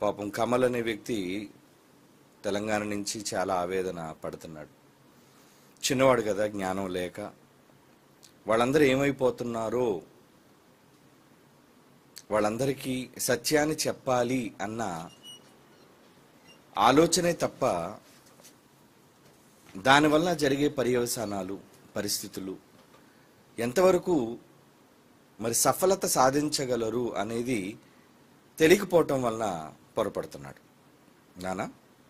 పాపం కమల్ అనే వ్యక్తి తెలంగాణ నుంచి చాలా ఆవేదన పడుతున్నాడు చిన్నవాడు కదా జ్ఞానం లేక వాళ్ళందరూ ఏమైపోతున్నారో వాళ్ళందరికీ సత్యాన్ని చెప్పాలి అన్న ఆలోచనే తప్ప దానివల్ల జరిగే పర్యవసానాలు పరిస్థితులు ఎంతవరకు మరి సఫలత సాధించగలరు అనేది తెలియకపోవటం వలన పొరపడుతున్నాడు నానా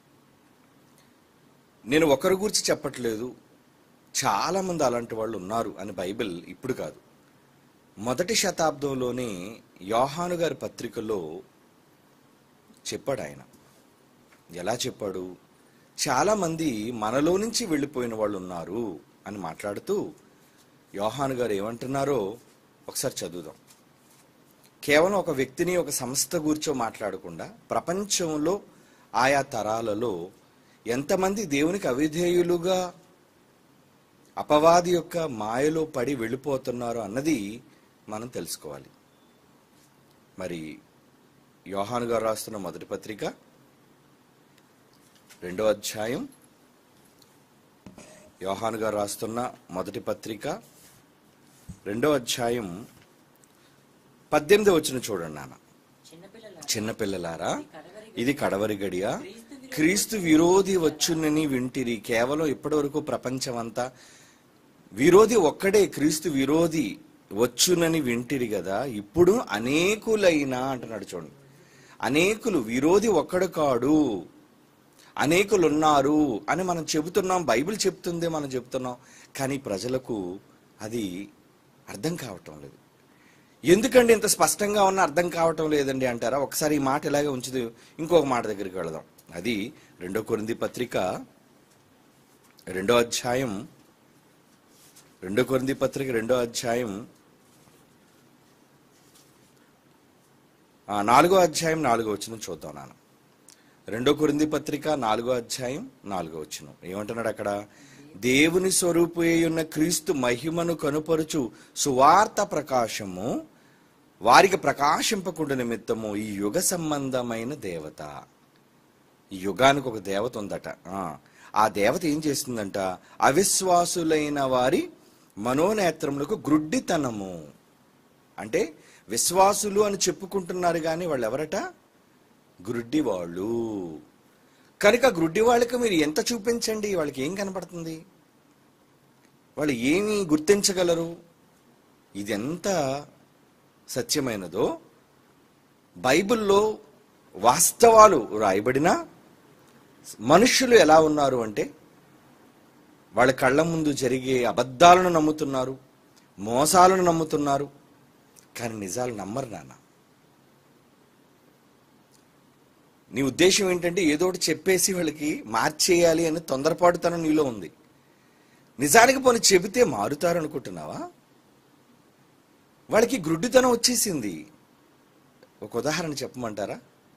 నేను ఒకరి గురించి చెప్పట్లేదు చాలా మంది అలాంటి వాళ్ళు ఉన్నారు అని బైబిల్ ఇప్పుడు కాదు మొదటి శతాబ్దంలోనే యోహాను గారి పత్రికలో చెప్పాడు ఆయన ఎలా చెప్పాడు చాలా మంది మనలో నుంచి వెళ్ళిపోయిన వాళ్ళు ఉన్నారు అని మాట్లాడుతూ యోహాను గారు ఏమంటున్నారో ఒకసారి చదువుదాం కేవలం ఒక వ్యక్తిని ఒక సంస్థ గురించో మాట్లాడకుండా ప్రపంచంలో ఆయా తరాలలో ఎంతమంది దేవునికి అవిధేయులుగా అపవాది యొక్క మాయలో పడి వెళ్ళిపోతున్నారు అన్నది మనం తెలుసుకోవాలి మరి యోహాను గారు రాస్తున్న మొదటి పత్రిక రెండో అధ్యాయం యోహాను గారు రాస్తున్న మొదటి పత్రిక రెండో అధ్యాయం పద్దెనిమిది వచ్చిన చూడండి నాన్న చిన్నపిల్లల చిన్నపిల్లలారా కడవరి ఇది కడవరి గడియ క్రీస్తు విరోధి వచ్చునని వింటిరి కేవలం ఇప్పటివరకు ప్రపంచమంతా విరోధి ఒక్కడే క్రీస్తు విరోధి వచ్చునని వింటిరి కదా ఇప్పుడు అనేకులైన అంటున్నాడు చూడండి అనేకులు విరోధి ఒక్కడు కాడు అనేకులు ఉన్నారు అని మనం చెబుతున్నాం బైబిల్ చెప్తుంది మనం చెప్తున్నాం కానీ ప్రజలకు అది అర్థం కావటం లేదు ఎందుకండి ఇంత స్పష్టంగా ఉన్న అర్థం కావటం లేదండి అంటారా ఒకసారి ఈ మాట ఇలాగే ఉంచుదు ఇంకొక మాట దగ్గరికి వెళదాం అది రెండో కొరింది పత్రిక రెండో అధ్యాయం రెండో కొరింది పత్రిక రెండో అధ్యాయం ఆ, నాలుగో అధ్యాయం నాలుగో వచ్చిన చూద్దాం నాన్న రెండో కొరింది పత్రిక నాలుగో అధ్యాయం నాలుగో వచ్చిన ఏమంటున్నాడు అక్కడ దేవుని స్వరూపు ఉన్న క్రీస్తు మహిమను కనుపరుచు సువార్త ప్రకాశము వారికి ప్రకాశింపకుండా నిమిత్తము ఈ యుగ సంబంధమైన దేవత ఈ యుగానికి ఒక దేవత ఉందట ఆ, ఆ దేవత ఏం చేస్తుందంట అవిశ్వాసులైన వారి మనోనేత్రములకు గ్రుడ్డితనము అంటే విశ్వాసులు అని చెప్పుకుంటున్నారు కానీ వాళ్ళు ఎవరట గ్రుడ్డి వాళ్ళు కనుక గ్రుడ్డి వాళ్ళకి మీరు ఎంత చూపించండి వాళ్ళకి ఏం కనపడుతుంది వాళ్ళు ఏమి గుర్తించగలరు ఇది ఎంత సత్యమైనదో బైబిల్లో వాస్తవాలు రాయబడిన మనుష్యులు ఎలా ఉన్నారు అంటే వాళ్ళ కళ్ళ ముందు జరిగే అబద్ధాలను నమ్ముతున్నారు మోసాలను నమ్ముతున్నారు కానీ నిజాలు నమ్మరు నాన్న నీ ఉద్దేశం ఏంటంటే ఏదో ఒకటి చెప్పేసి వాళ్ళకి మార్చేయాలి అని తొందరపాటుతనం నీలో ఉంది నిజానికి పోనీ చెబితే మారుతారు అనుకుంటున్నావా వాళ్ళకి గ్రుడ్డితనం వచ్చేసింది ఒక ఉదాహరణ చెప్పమంటారా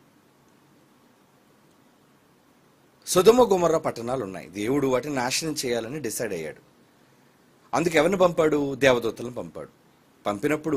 సుధమ గుమర్ర పట్టణాలు ఉన్నాయి దేవుడు వాటిని నాశనం చేయాలని డిసైడ్ అయ్యాడు అందుకు ఎవరిని పంపాడు దేవదూతలను పంపాడు పంపినప్పుడు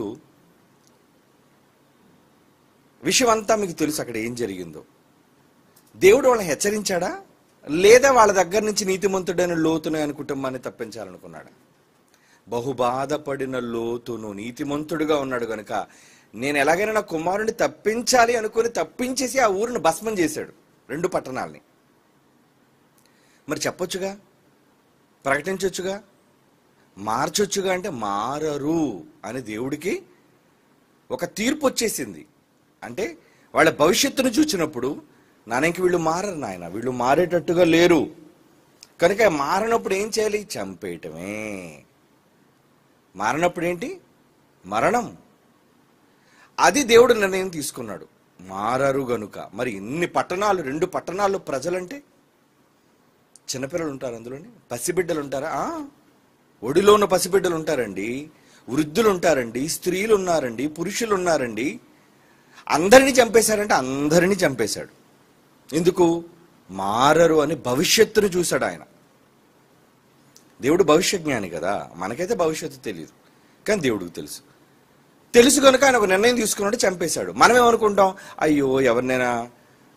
విషయం అంతా మీకు తెలుసు అక్కడ ఏం జరిగిందో దేవుడు వాళ్ళని హెచ్చరించాడా లేదా వాళ్ళ దగ్గర నుంచి నీతిమంతుడైన లోతును ఆయన కుటుంబాన్ని తప్పించాలనుకున్నాడా బహుబాధపడిన లోతును నీతిమంతుడుగా ఉన్నాడు గనుక నేను ఎలాగైనా నా కుమారుని తప్పించాలి అనుకుని తప్పించేసి ఆ ఊరిని భస్మం చేశాడు రెండు పట్టణాలని మరి చెప్పొచ్చుగా ప్రకటించొచ్చుగా మార్చొచ్చుగా అంటే మారరు అని దేవుడికి ఒక తీర్పు వచ్చేసింది అంటే వాళ్ళ భవిష్యత్తును చూచినప్పుడు నాన్నకి వీళ్ళు మారరు నాయన వీళ్ళు మారేటట్టుగా లేరు కనుక మారినప్పుడు ఏం చేయాలి చంపేయటమే మారినప్పుడు ఏంటి మరణం అది దేవుడు నిర్ణయం తీసుకున్నాడు మారరు గనుక మరి ఇన్ని పట్టణాలు రెండు పట్టణాలు ప్రజలంటే చిన్నపిల్లలు ఉంటారు అందులోని పసిబిడ్డలు ఉంటారా ఆ, ఒడిలో ఉన్న పసిబిడ్డలు ఉంటారండి వృద్ధులు ఉంటారండి స్త్రీలు ఉన్నారండి పురుషులు ఉన్నారండి అందరినీ చంపేశారంటే అందరినీ చంపేశాడు ఎందుకు మారరు అని భవిష్యత్తును చూశాడు ఆయన దేవుడు భవిష్య జ్ఞాని కదా మనకైతే భవిష్యత్తు తెలియదు కానీ దేవుడికి తెలుసు తెలుసు కనుక ఆయన ఒక నిర్ణయం తీసుకున్నాడు చంపేశాడు మనం ఏమనుకుంటాం అయ్యో ఎవరినైనా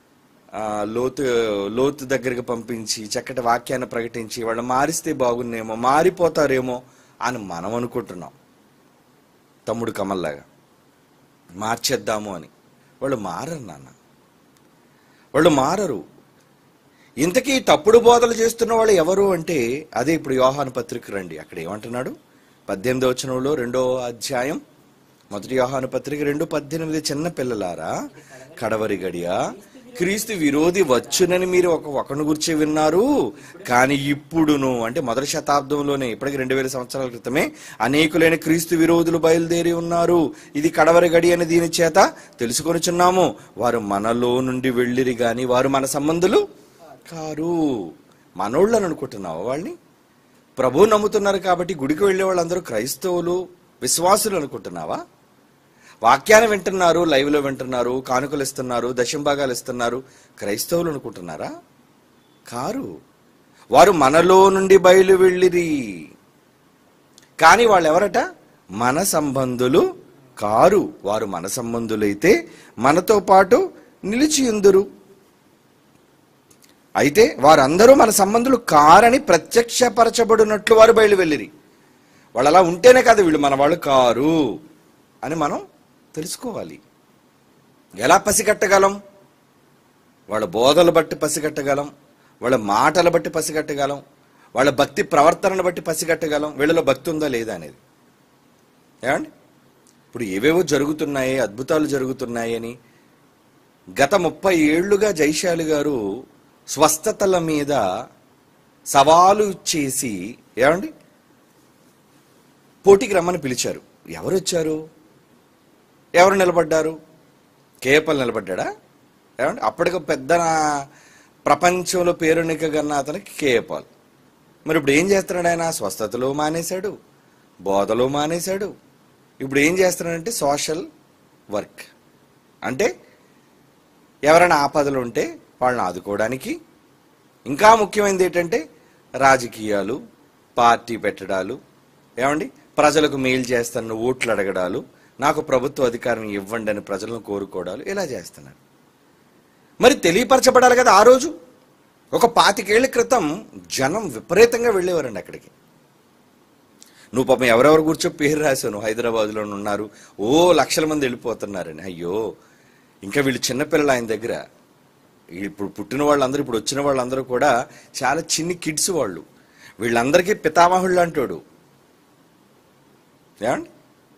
ఆ, లోతు లోతు దగ్గరికి పంపించి చక్కటి వాక్యాన్ని ప్రకటించి వాళ్ళు మారిస్తే బాగున్నేమో మారిపోతారేమో అని మనం అనుకుంటున్నాం తమ్ముడు కమల్లాగా మార్చేద్దాము అని వాళ్ళు మారరు నాన్న వాళ్ళు మారరు ఇంతకీ తప్పుడు బోధలు చేస్తున్న వాళ్ళు ఎవరు అంటే అదే ఇప్పుడు యోహాను పత్రిక రండి అక్కడ ఏమంటున్నాడు పద్దెనిమిదో వచనంలో రెండో అధ్యాయం మొదటి యోహాను పత్రిక రెండు పద్దెనిమిది చిన్న పిల్లలారా కడవరి గడియ క్రీస్తు విరోధి వచ్చునని మీరు ఒక ఒకను గురించి విన్నారు కానీ ఇప్పుడును అంటే మొదటి శతాబ్దంలోనే ఇప్పటికి రెండు వేల సంవత్సరాల క్రితమే అనేకులైన క్రీస్తు విరోధులు బయలుదేరి ఉన్నారు ఇది కడవరి గడి అని దీని చేత తెలుసుకొనిచున్నాము వారు మనలో నుండి వెళ్ళిరి గాని వారు మన సంబంధులు కారు మనోళ్ళని అనుకుంటున్నావా వాళ్ళని ప్రభు నమ్ముతున్నారు కాబట్టి గుడికి వెళ్ళే వాళ్ళందరూ క్రైస్తవులు విశ్వాసులు అనుకుంటున్నావా వాక్యాన్ని వింటున్నారు లైవ్లో వింటున్నారు కానుకలు ఇస్తున్నారు దశంభాగాలు ఇస్తున్నారు క్రైస్తవులు అనుకుంటున్నారా కారు వారు మనలో నుండి బయలు వెళ్ళిరి కానీ వాళ్ళు ఎవరట మన సంబంధులు కారు వారు మన సంబంధులైతే మనతో పాటు నిలిచి ఉందురు అయితే వారందరూ మన సంబంధులు కారని ప్రత్యక్షపరచబడినట్లు వారు బయలు వెళ్ళిరి వాళ్ళు అలా ఉంటేనే కదా వీళ్ళు మన వాళ్ళు కారు అని మనం తెలుసుకోవాలి ఎలా పసిగట్టగలం వాళ్ళ బోధలు బట్టి పసిగట్టగలం వాళ్ళ మాటలు బట్టి పసిగట్టగలం వాళ్ళ భక్తి ప్రవర్తనను బట్టి పసిగట్టగలం వీళ్ళలో భక్తి ఉందా లేదా అనేది ఏమండి ఇప్పుడు ఏవేవో జరుగుతున్నాయి అద్భుతాలు జరుగుతున్నాయి అని గత ముప్పై ఏళ్లుగా జైశాలి గారు స్వస్థతల మీద సవాలు చేసి ఏమండి పోటీకి రమ్మని పిలిచారు ఎవరు వచ్చారు ఎవరు నిలబడ్డారు కేపల్ నిలబడ్డా ఏమండి అప్పటికి పెద్ద నా- ప్రపంచంలో పేరునికగన్న అతనికి కేపాల్ మరి ఇప్పుడు ఏం చేస్తున్నాడు ఆయన స్వస్థతలో మానేశాడు బోధలో మానేశాడు ఇప్పుడు ఏం చేస్తున్నాడంటే సోషల్ వర్క్ అంటే ఎవరైనా ఆపదలు ఉంటే వాళ్ళని ఆదుకోవడానికి ఇంకా ముఖ్యమైనది ఏంటంటే రాజకీయాలు పార్టీ పెట్టడాలు ఏమండి ప్రజలకు మేలు చేస్తాను ఓట్లు అడగడాలు నాకు ప్రభుత్వ అధికారం ఇవ్వండి అని ప్రజలను కోరుకోవడాలు ఇలా చేస్తున్నారు మరి తెలియపరచబడాలి కదా ఆ రోజు ఒక పాతికేళ్ల క్రితం జనం విపరీతంగా వెళ్ళేవారండి అక్కడికి నువ్వు పాపం ఎవరెవరు కూర్చో పేరు రాశాను హైదరాబాద్లో ఉన్నారు ఓ లక్షల మంది వెళ్ళిపోతున్నారని అయ్యో ఇంకా వీళ్ళు చిన్నపిల్లలు ఆయన దగ్గర ఇప్పుడు పుట్టిన వాళ్ళందరూ ఇప్పుడు వచ్చిన వాళ్ళందరూ కూడా చాలా చిన్ని కిడ్స్ వాళ్ళు వీళ్ళందరికీ పితామహుళ్ళు అంటాడు ఏమండి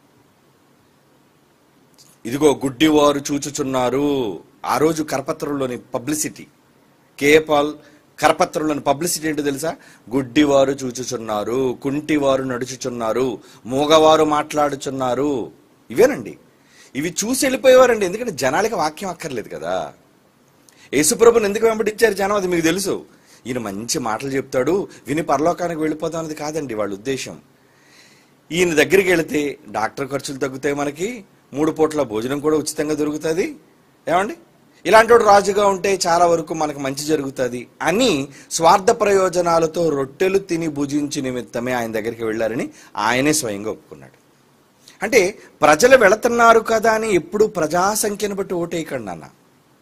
ఇదిగో గుడ్డివారు చూచుచున్నారు ఆ రోజు కరపత్రంలోని పబ్లిసిటీ కేపాల్ కరపత్రంలోని పబ్లిసిటీ ఏంటో తెలుసా గుడ్డివారు చూచుచున్నారు కుంటివారు నడుచుచున్నారు మూగవారు మాట్లాడుచున్నారు ఇవేనండి ఇవి చూసి వెళ్ళిపోయేవారండి ఎందుకంటే జనాలకి వాక్యం అక్కర్లేదు కదా యేసుప్రభుని ఎందుకు వెంబడించారు జనం అది మీకు తెలుసు ఈయన మంచి మాటలు చెప్తాడు విని పరలోకానికి వెళ్ళిపోతాం అనేది కాదండి వాళ్ళ ఉద్దేశం ఈయన దగ్గరికి వెళితే డాక్టర్ ఖర్చులు తగ్గుతాయి మనకి మూడు పూట్ల భోజనం కూడా ఉచితంగా దొరుకుతుంది ఏమండి ఇలాంటి వాడు రాజుగా ఉంటే చాలా వరకు మనకు మంచి జరుగుతుంది అని స్వార్థ ప్రయోజనాలతో రొట్టెలు తిని భుజించి నిమిత్తమే ఆయన దగ్గరికి వెళ్ళారని ఆయనే స్వయంగా ఒప్పుకున్నాడు అంటే ప్రజలు వెళుతున్నారు కదా అని ఎప్పుడు ప్రజా సంఖ్యను బట్టి ఓటేయకండి అన్న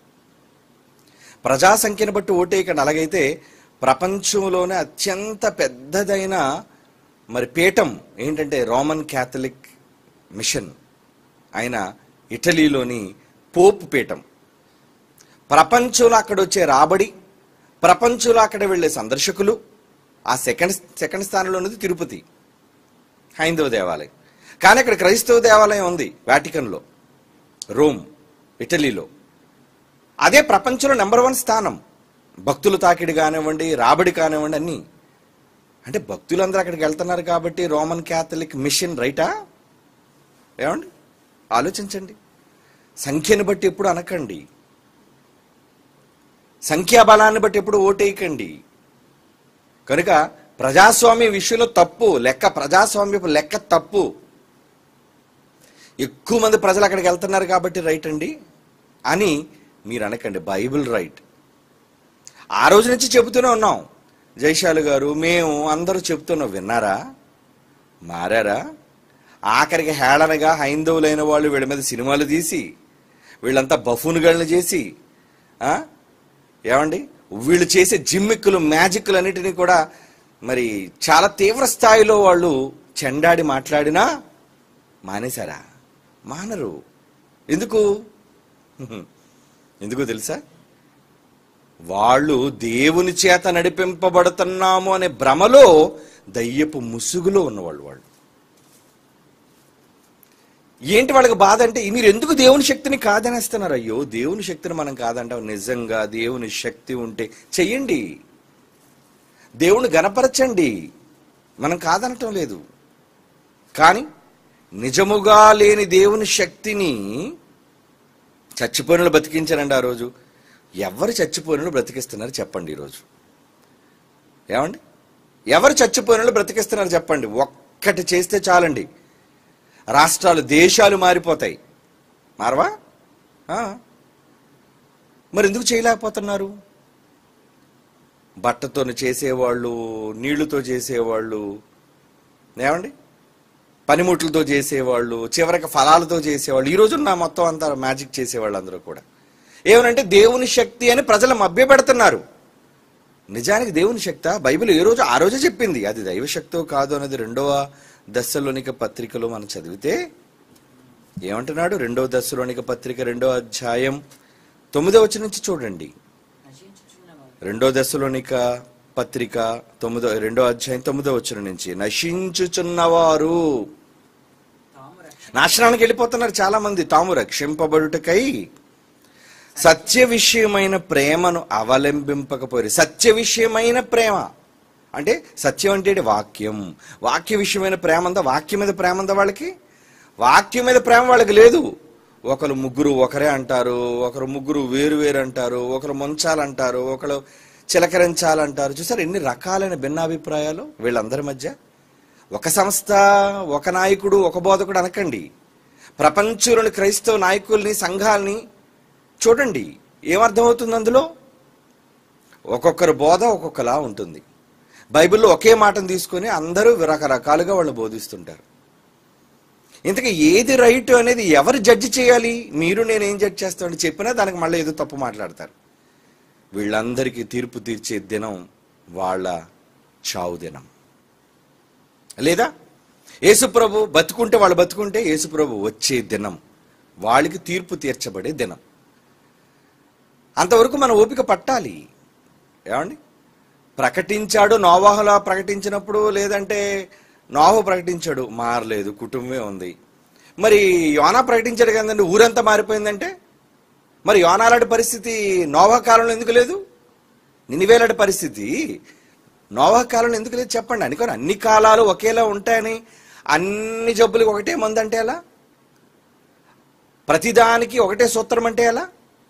ప్రజా సంఖ్యను బట్టి ఓటేయకండి అలాగైతే ప్రపంచంలోనే అత్యంత పెద్దదైన మరి పీఠం ఏంటంటే రోమన్ క్యాథలిక్ మిషన్ ఆయన ఇటలీలోని పోప్ పీఠం ప్రపంచంలో అక్కడ వచ్చే రాబడి ప్రపంచంలో అక్కడ వెళ్ళే సందర్శకులు ఆ సెకండ్ సెకండ్ స్థానంలో ఉన్నది తిరుపతి హైందవ దేవాలయం కానీ అక్కడ క్రైస్తవ దేవాలయం ఉంది వాటికన్లో రోమ్ ఇటలీలో అదే ప్రపంచంలో నెంబర్ వన్ స్థానం భక్తులు తాకిడి కానివ్వండి రాబడి కానివ్వండి అన్నీ అంటే భక్తులందరూ అక్కడికి వెళ్తున్నారు కాబట్టి రోమన్ క్యాథలిక్ మిషన్ రైటా ఏమండి ఆలోచించండి సంఖ్యను బట్టి ఎప్పుడు అనకండి సంఖ్యాబలాన్ని బట్టి ఎప్పుడు ఓటేయకండి కనుక ప్రజాస్వామ్య విషయంలో తప్పు లెక్క ప్రజాస్వామ్యపు లెక్క తప్పు ఎక్కువ మంది ప్రజలు అక్కడికి వెళ్తున్నారు కాబట్టి రైట్ అండి అని మీరు అనకండి బైబిల్ రైట్ ఆ రోజు నుంచి చెబుతూనే ఉన్నాం జైశాలు గారు మేము అందరూ చెబుతున్నాం విన్నారా మారారా ఆఖరికి హేళనగా హైందవులైన వాళ్ళు వీళ్ళ మీద సినిమాలు తీసి వీళ్ళంతా బఫూన్గళ్ళని చేసి ఆ? ఏమండి వీళ్ళు చేసే జిమ్మిక్కులు మ్యాజిక్లు అన్నిటినీ కూడా మరి చాలా తీవ్ర స్థాయిలో వాళ్ళు చెండాడి మాట్లాడినా మానేశారా మానరు ఎందుకు హ్మ్. ఎందుకో తెలుసా వాళ్ళు దేవుని చేత నడిపింపబడుతున్నాము అనే భ్రమలో దయ్యపు ముసుగులో ఉన్నవాళ్ళు వాళ్ళు ఏంటి వాళ్ళకి బాధ అంటే మీరు ఎందుకు దేవుని శక్తిని కాదనేస్తున్నారు అయ్యో దేవుని శక్తిని మనం కాదంటాం నిజంగా దేవుని శక్తి ఉంటే చెయ్యండి దేవుని గనపరచండి మనం కాదనటం లేదు కానీ నిజముగా లేని దేవుని శక్తిని చచ్చిపోయినలు బతికించారండి ఆ రోజు ఎవరు చచ్చిపోయినలు బ్రతికిస్తున్నారు చెప్పండి ఈరోజు ఏమండి ఎవరు చచ్చిపోయినలు బ్రతికిస్తున్నారు చెప్పండి ఒక్కటి చేస్తే చాలండి రాష్ట్రాలు దేశాలు మారిపోతాయి మారవా ఆ. మరి ఎందుకు చేయలేకపోతున్నారు బట్టతో చేసేవాళ్ళు నీళ్లతో చేసేవాళ్ళు ఏమండి పనిముట్లతో చేసేవాళ్ళు చివరికి ఫలాలతో చేసేవాళ్ళు ఈ రోజు నా మొత్తం అంతా మ్యాజిక్ చేసేవాళ్ళు అందరూ కూడా ఏమనంటే దేవుని శక్తి అని ప్రజలు మభ్యపెడుతున్నారు నిజానికి దేవుని శక్తి బైబిల్ ఏ రోజు ఆ రోజే చెప్పింది అది దైవశక్తో కాదు అనేది రెండవ దశలోనిక పత్రికలో మనం చదివితే ఏమంటున్నాడు రెండవ దశలోనిక పత్రిక రెండవ అధ్యాయం తొమ్మిదో వచ్చి నుంచి చూడండి నశించుచున్నవారు రెండో దశలోనిక పత్రిక తొమ్మిదో రెండో అధ్యాయం తొమ్మిదో వచ్చిన నుంచి నశించుచున్నవారు తాము రక్ష నాశనానికి వెళ్ళిపోతున్నారు చాలా మంది తాము రక్షింపబడుటకై సత్య విషయమైన ప్రేమను అవలంబింపకపోయారు సత్య విషయమైన ప్రేమ అంటే సత్యం అంటే ఏంటి? వాక్యం వాక్య విషయమైన ప్రేమ ఉందా వాక్యం మీద ప్రేమ ఉందా వాళ్ళకి వాక్యం మీద ప్రేమ వాళ్ళకి లేదు ఒకరు ముగ్గురు ఒకరే అంటారు ఒకరు ముగ్గురు వేరు వేరు అంటారు ఒకరు ముంచాలంటారు ఒకరు చిలకరించాలంటారు చూసారు ఎన్ని రకాలైన భిన్నాభిప్రాయాలు వీళ్ళందరి మధ్య ఒక సంస్థ ఒక నాయకుడు ఒక బోధకుడు అనకండి ప్రపంచంలోని క్రైస్తవ నాయకుల్ని సంఘాల్ని చూడండి ఏమర్థమవుతుంది అందులో ఒక్కొక్కరి బోధ ఒక్కొక్కలా ఉంటుంది బైబిల్లో ఒకే మాటను తీసుకొని అందరూ రకరకాలుగా వాళ్ళు బోధిస్తుంటారు ఇంతకీ ఏది రైట్ అనేది ఎవరు జడ్జి చేయాలి మీరు నేను ఏం జడ్జి చేస్తామని చెప్పినా దానికి మళ్ళీ ఏదో తప్పు మాట్లాడతారు వీళ్ళందరికీ తీర్పు తీర్చే దినం వాళ్ళ చావు దినం లేదా యేసుప్రభు బతుకుంటే వాళ్ళు బతుకుంటే యేసుప్రభు వచ్చే దినం వాళ్ళకి తీర్పు తీర్చబడే దినం అంతవరకు మన ఓపిక పట్టాలి ఏమండి ప్రకటించాడు నోవాహులా ప్రకటించినప్పుడు లేదంటే నోహు ప్రకటించాడు మారలేదు కుటుంబమే ఉంది మరి యోనా ప్రకటించాడు కదండి ఊరంతా మారిపోయిందంటే మరి యోనాలాంటి పరిస్థితి నోవా కాలంలో ఎందుకు లేదు నినివేలాంటి పరిస్థితి నోవా కాలంలో ఎందుకు లేదు చెప్పండి అనుకోని అన్ని కాలాలు ఒకేలా ఉంటాయని అన్ని జబ్బులకి ఒకటే మందు అంటే ఎలా ప్రతిదానికి ఒకటే సూత్రం అంటే ఎలా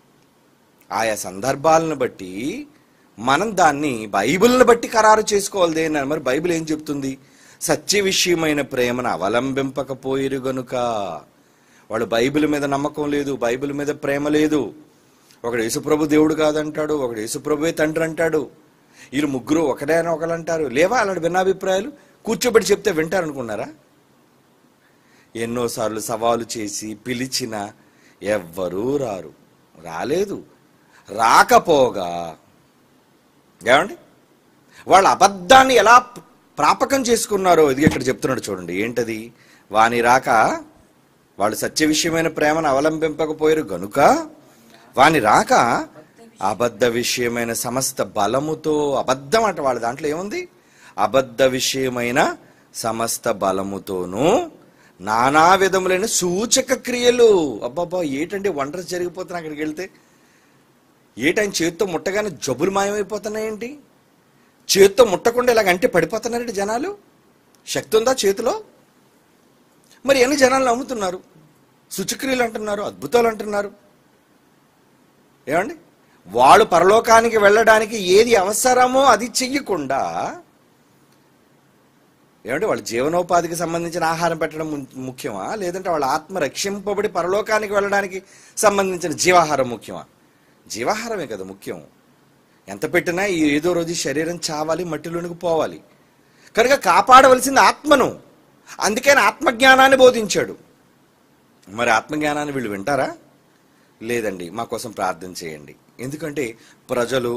ఆయా సందర్భాలను బట్టి మనం దాన్ని బైబిల్ని బట్టి ఖరారు చేసుకోవాలి దేని మరి బైబిల్ ఏం చెప్తుంది సత్య విషయమైన ప్రేమను అవలంబింపకపోయిరు గనుక వాళ్ళు బైబిల్ మీద నమ్మకం లేదు బైబిల్ మీద ప్రేమ లేదు ఒకడు యేసుప్రభు దేవుడు కాదంటాడు ఒకడు యేసుప్రభువే తండ్రి అంటాడు వీళ్ళు ముగ్గురు ఒకడే అని ఒకరు అంటారు లేవా అలాంటి భిన్నాభిప్రాయాలు కూర్చోబెట్టి చెప్తే వింటారనుకున్నారా ఎన్నోసార్లు సవాలు చేసి పిలిచిన ఎవ్వరూ రారు రాలేదు రాకపోగా ఏమండి వాళ్ళ అబద్ధాన్ని ఎలా ప్రాపకం చేసుకున్నారో ఇది ఇక్కడ చెప్తున్నాడు చూడండి ఏంటది వాని రాక వాళ్ళు సత్య విషయమైన ప్రేమను అవలంబింపకపోయారు గనుక వాని రాక అబద్ధ విషయమైన సమస్త బలముతో అబద్ధం అంట వాళ్ళ దాంట్లో ఏముంది అబద్ధ విషయమైన సమస్త బలముతోనూ నానా విధములైన సూచక క్రియలు అబ్బాబ్బా ఏటంటే వండర్స్ జరిగిపోతున్నాయి అక్కడికి వెళ్తే ఏటని చేత్తో ముట్టగానే జబ్బులు మాయమైపోతున్నాయేంటి చేత్తో ముట్టకుండా ఇలాగ అంటే పడిపోతున్నారండి జనాలు శక్తి ఉందా చేతిలో మరి ఎన్ని జనాలు నమ్ముతున్నారు శుచిక్రియలు అంటున్నారు అద్భుతాలు అంటున్నారు ఏమండి వాళ్ళు పరలోకానికి వెళ్ళడానికి ఏది అవసరమో అది చెయ్యకుండా ఏమంటే వాళ్ళ జీవనోపాధికి సంబంధించిన ఆహారం పెట్టడం ము- ముఖ్యమా లేదంటే వాళ్ళ ఆత్మ రక్షింపబడి పరలోకానికి వెళ్ళడానికి సంబంధించిన జీవాహారం ముఖ్యమా జీవాహారమే కదా ముఖ్యం ఎంత పెట్టినా ఈ ఏదో రోజు ఈ శరీరం చావాలి మట్టిలోనికి పోవాలి కనుక కాపాడవలసింది ఆత్మను అందుకని ఆత్మజ్ఞానాన్ని బోధించాడు మరి ఆత్మజ్ఞానాన్ని వీళ్ళు వింటారా లేదండి మా కోసం ప్రార్థన చేయండి ఎందుకంటే ప్రజలు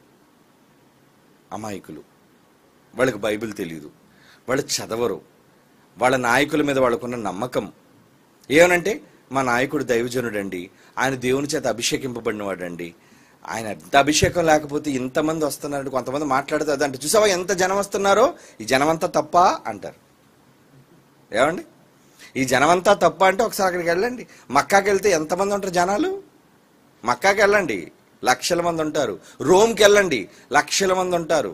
అమాయకులు వాళ్ళకి బైబిల్ తెలియదు వాళ్ళు చదవరు వాళ్ళ నాయకుల మీద వాళ్ళకున్న నమ్మకం ఏమనంటే మా నాయకుడు దైవజనుడండి ఆయన దేవుని చేత అభిషేకింపబడినవాడండి ఆయన ఎంత అభిషేకం లేకపోతే ఇంతమంది వస్తున్నారంటే కొంతమంది మాట్లాడితే అదంటే చూసావా ఎంత జనం వస్తున్నారో ఈ జనమంతా తప్ప అంటారు ఏమండి ఈ జనమంతా తప్ప అంటే ఒకసారి అక్కడికి వెళ్ళండి మక్కాకి వెళ్తే ఎంతమంది ఉంటారు జనాలు మక్కాకి వెళ్ళండి లక్షల మంది ఉంటారు రోమ్కి వెళ్ళండి లక్షల మంది ఉంటారు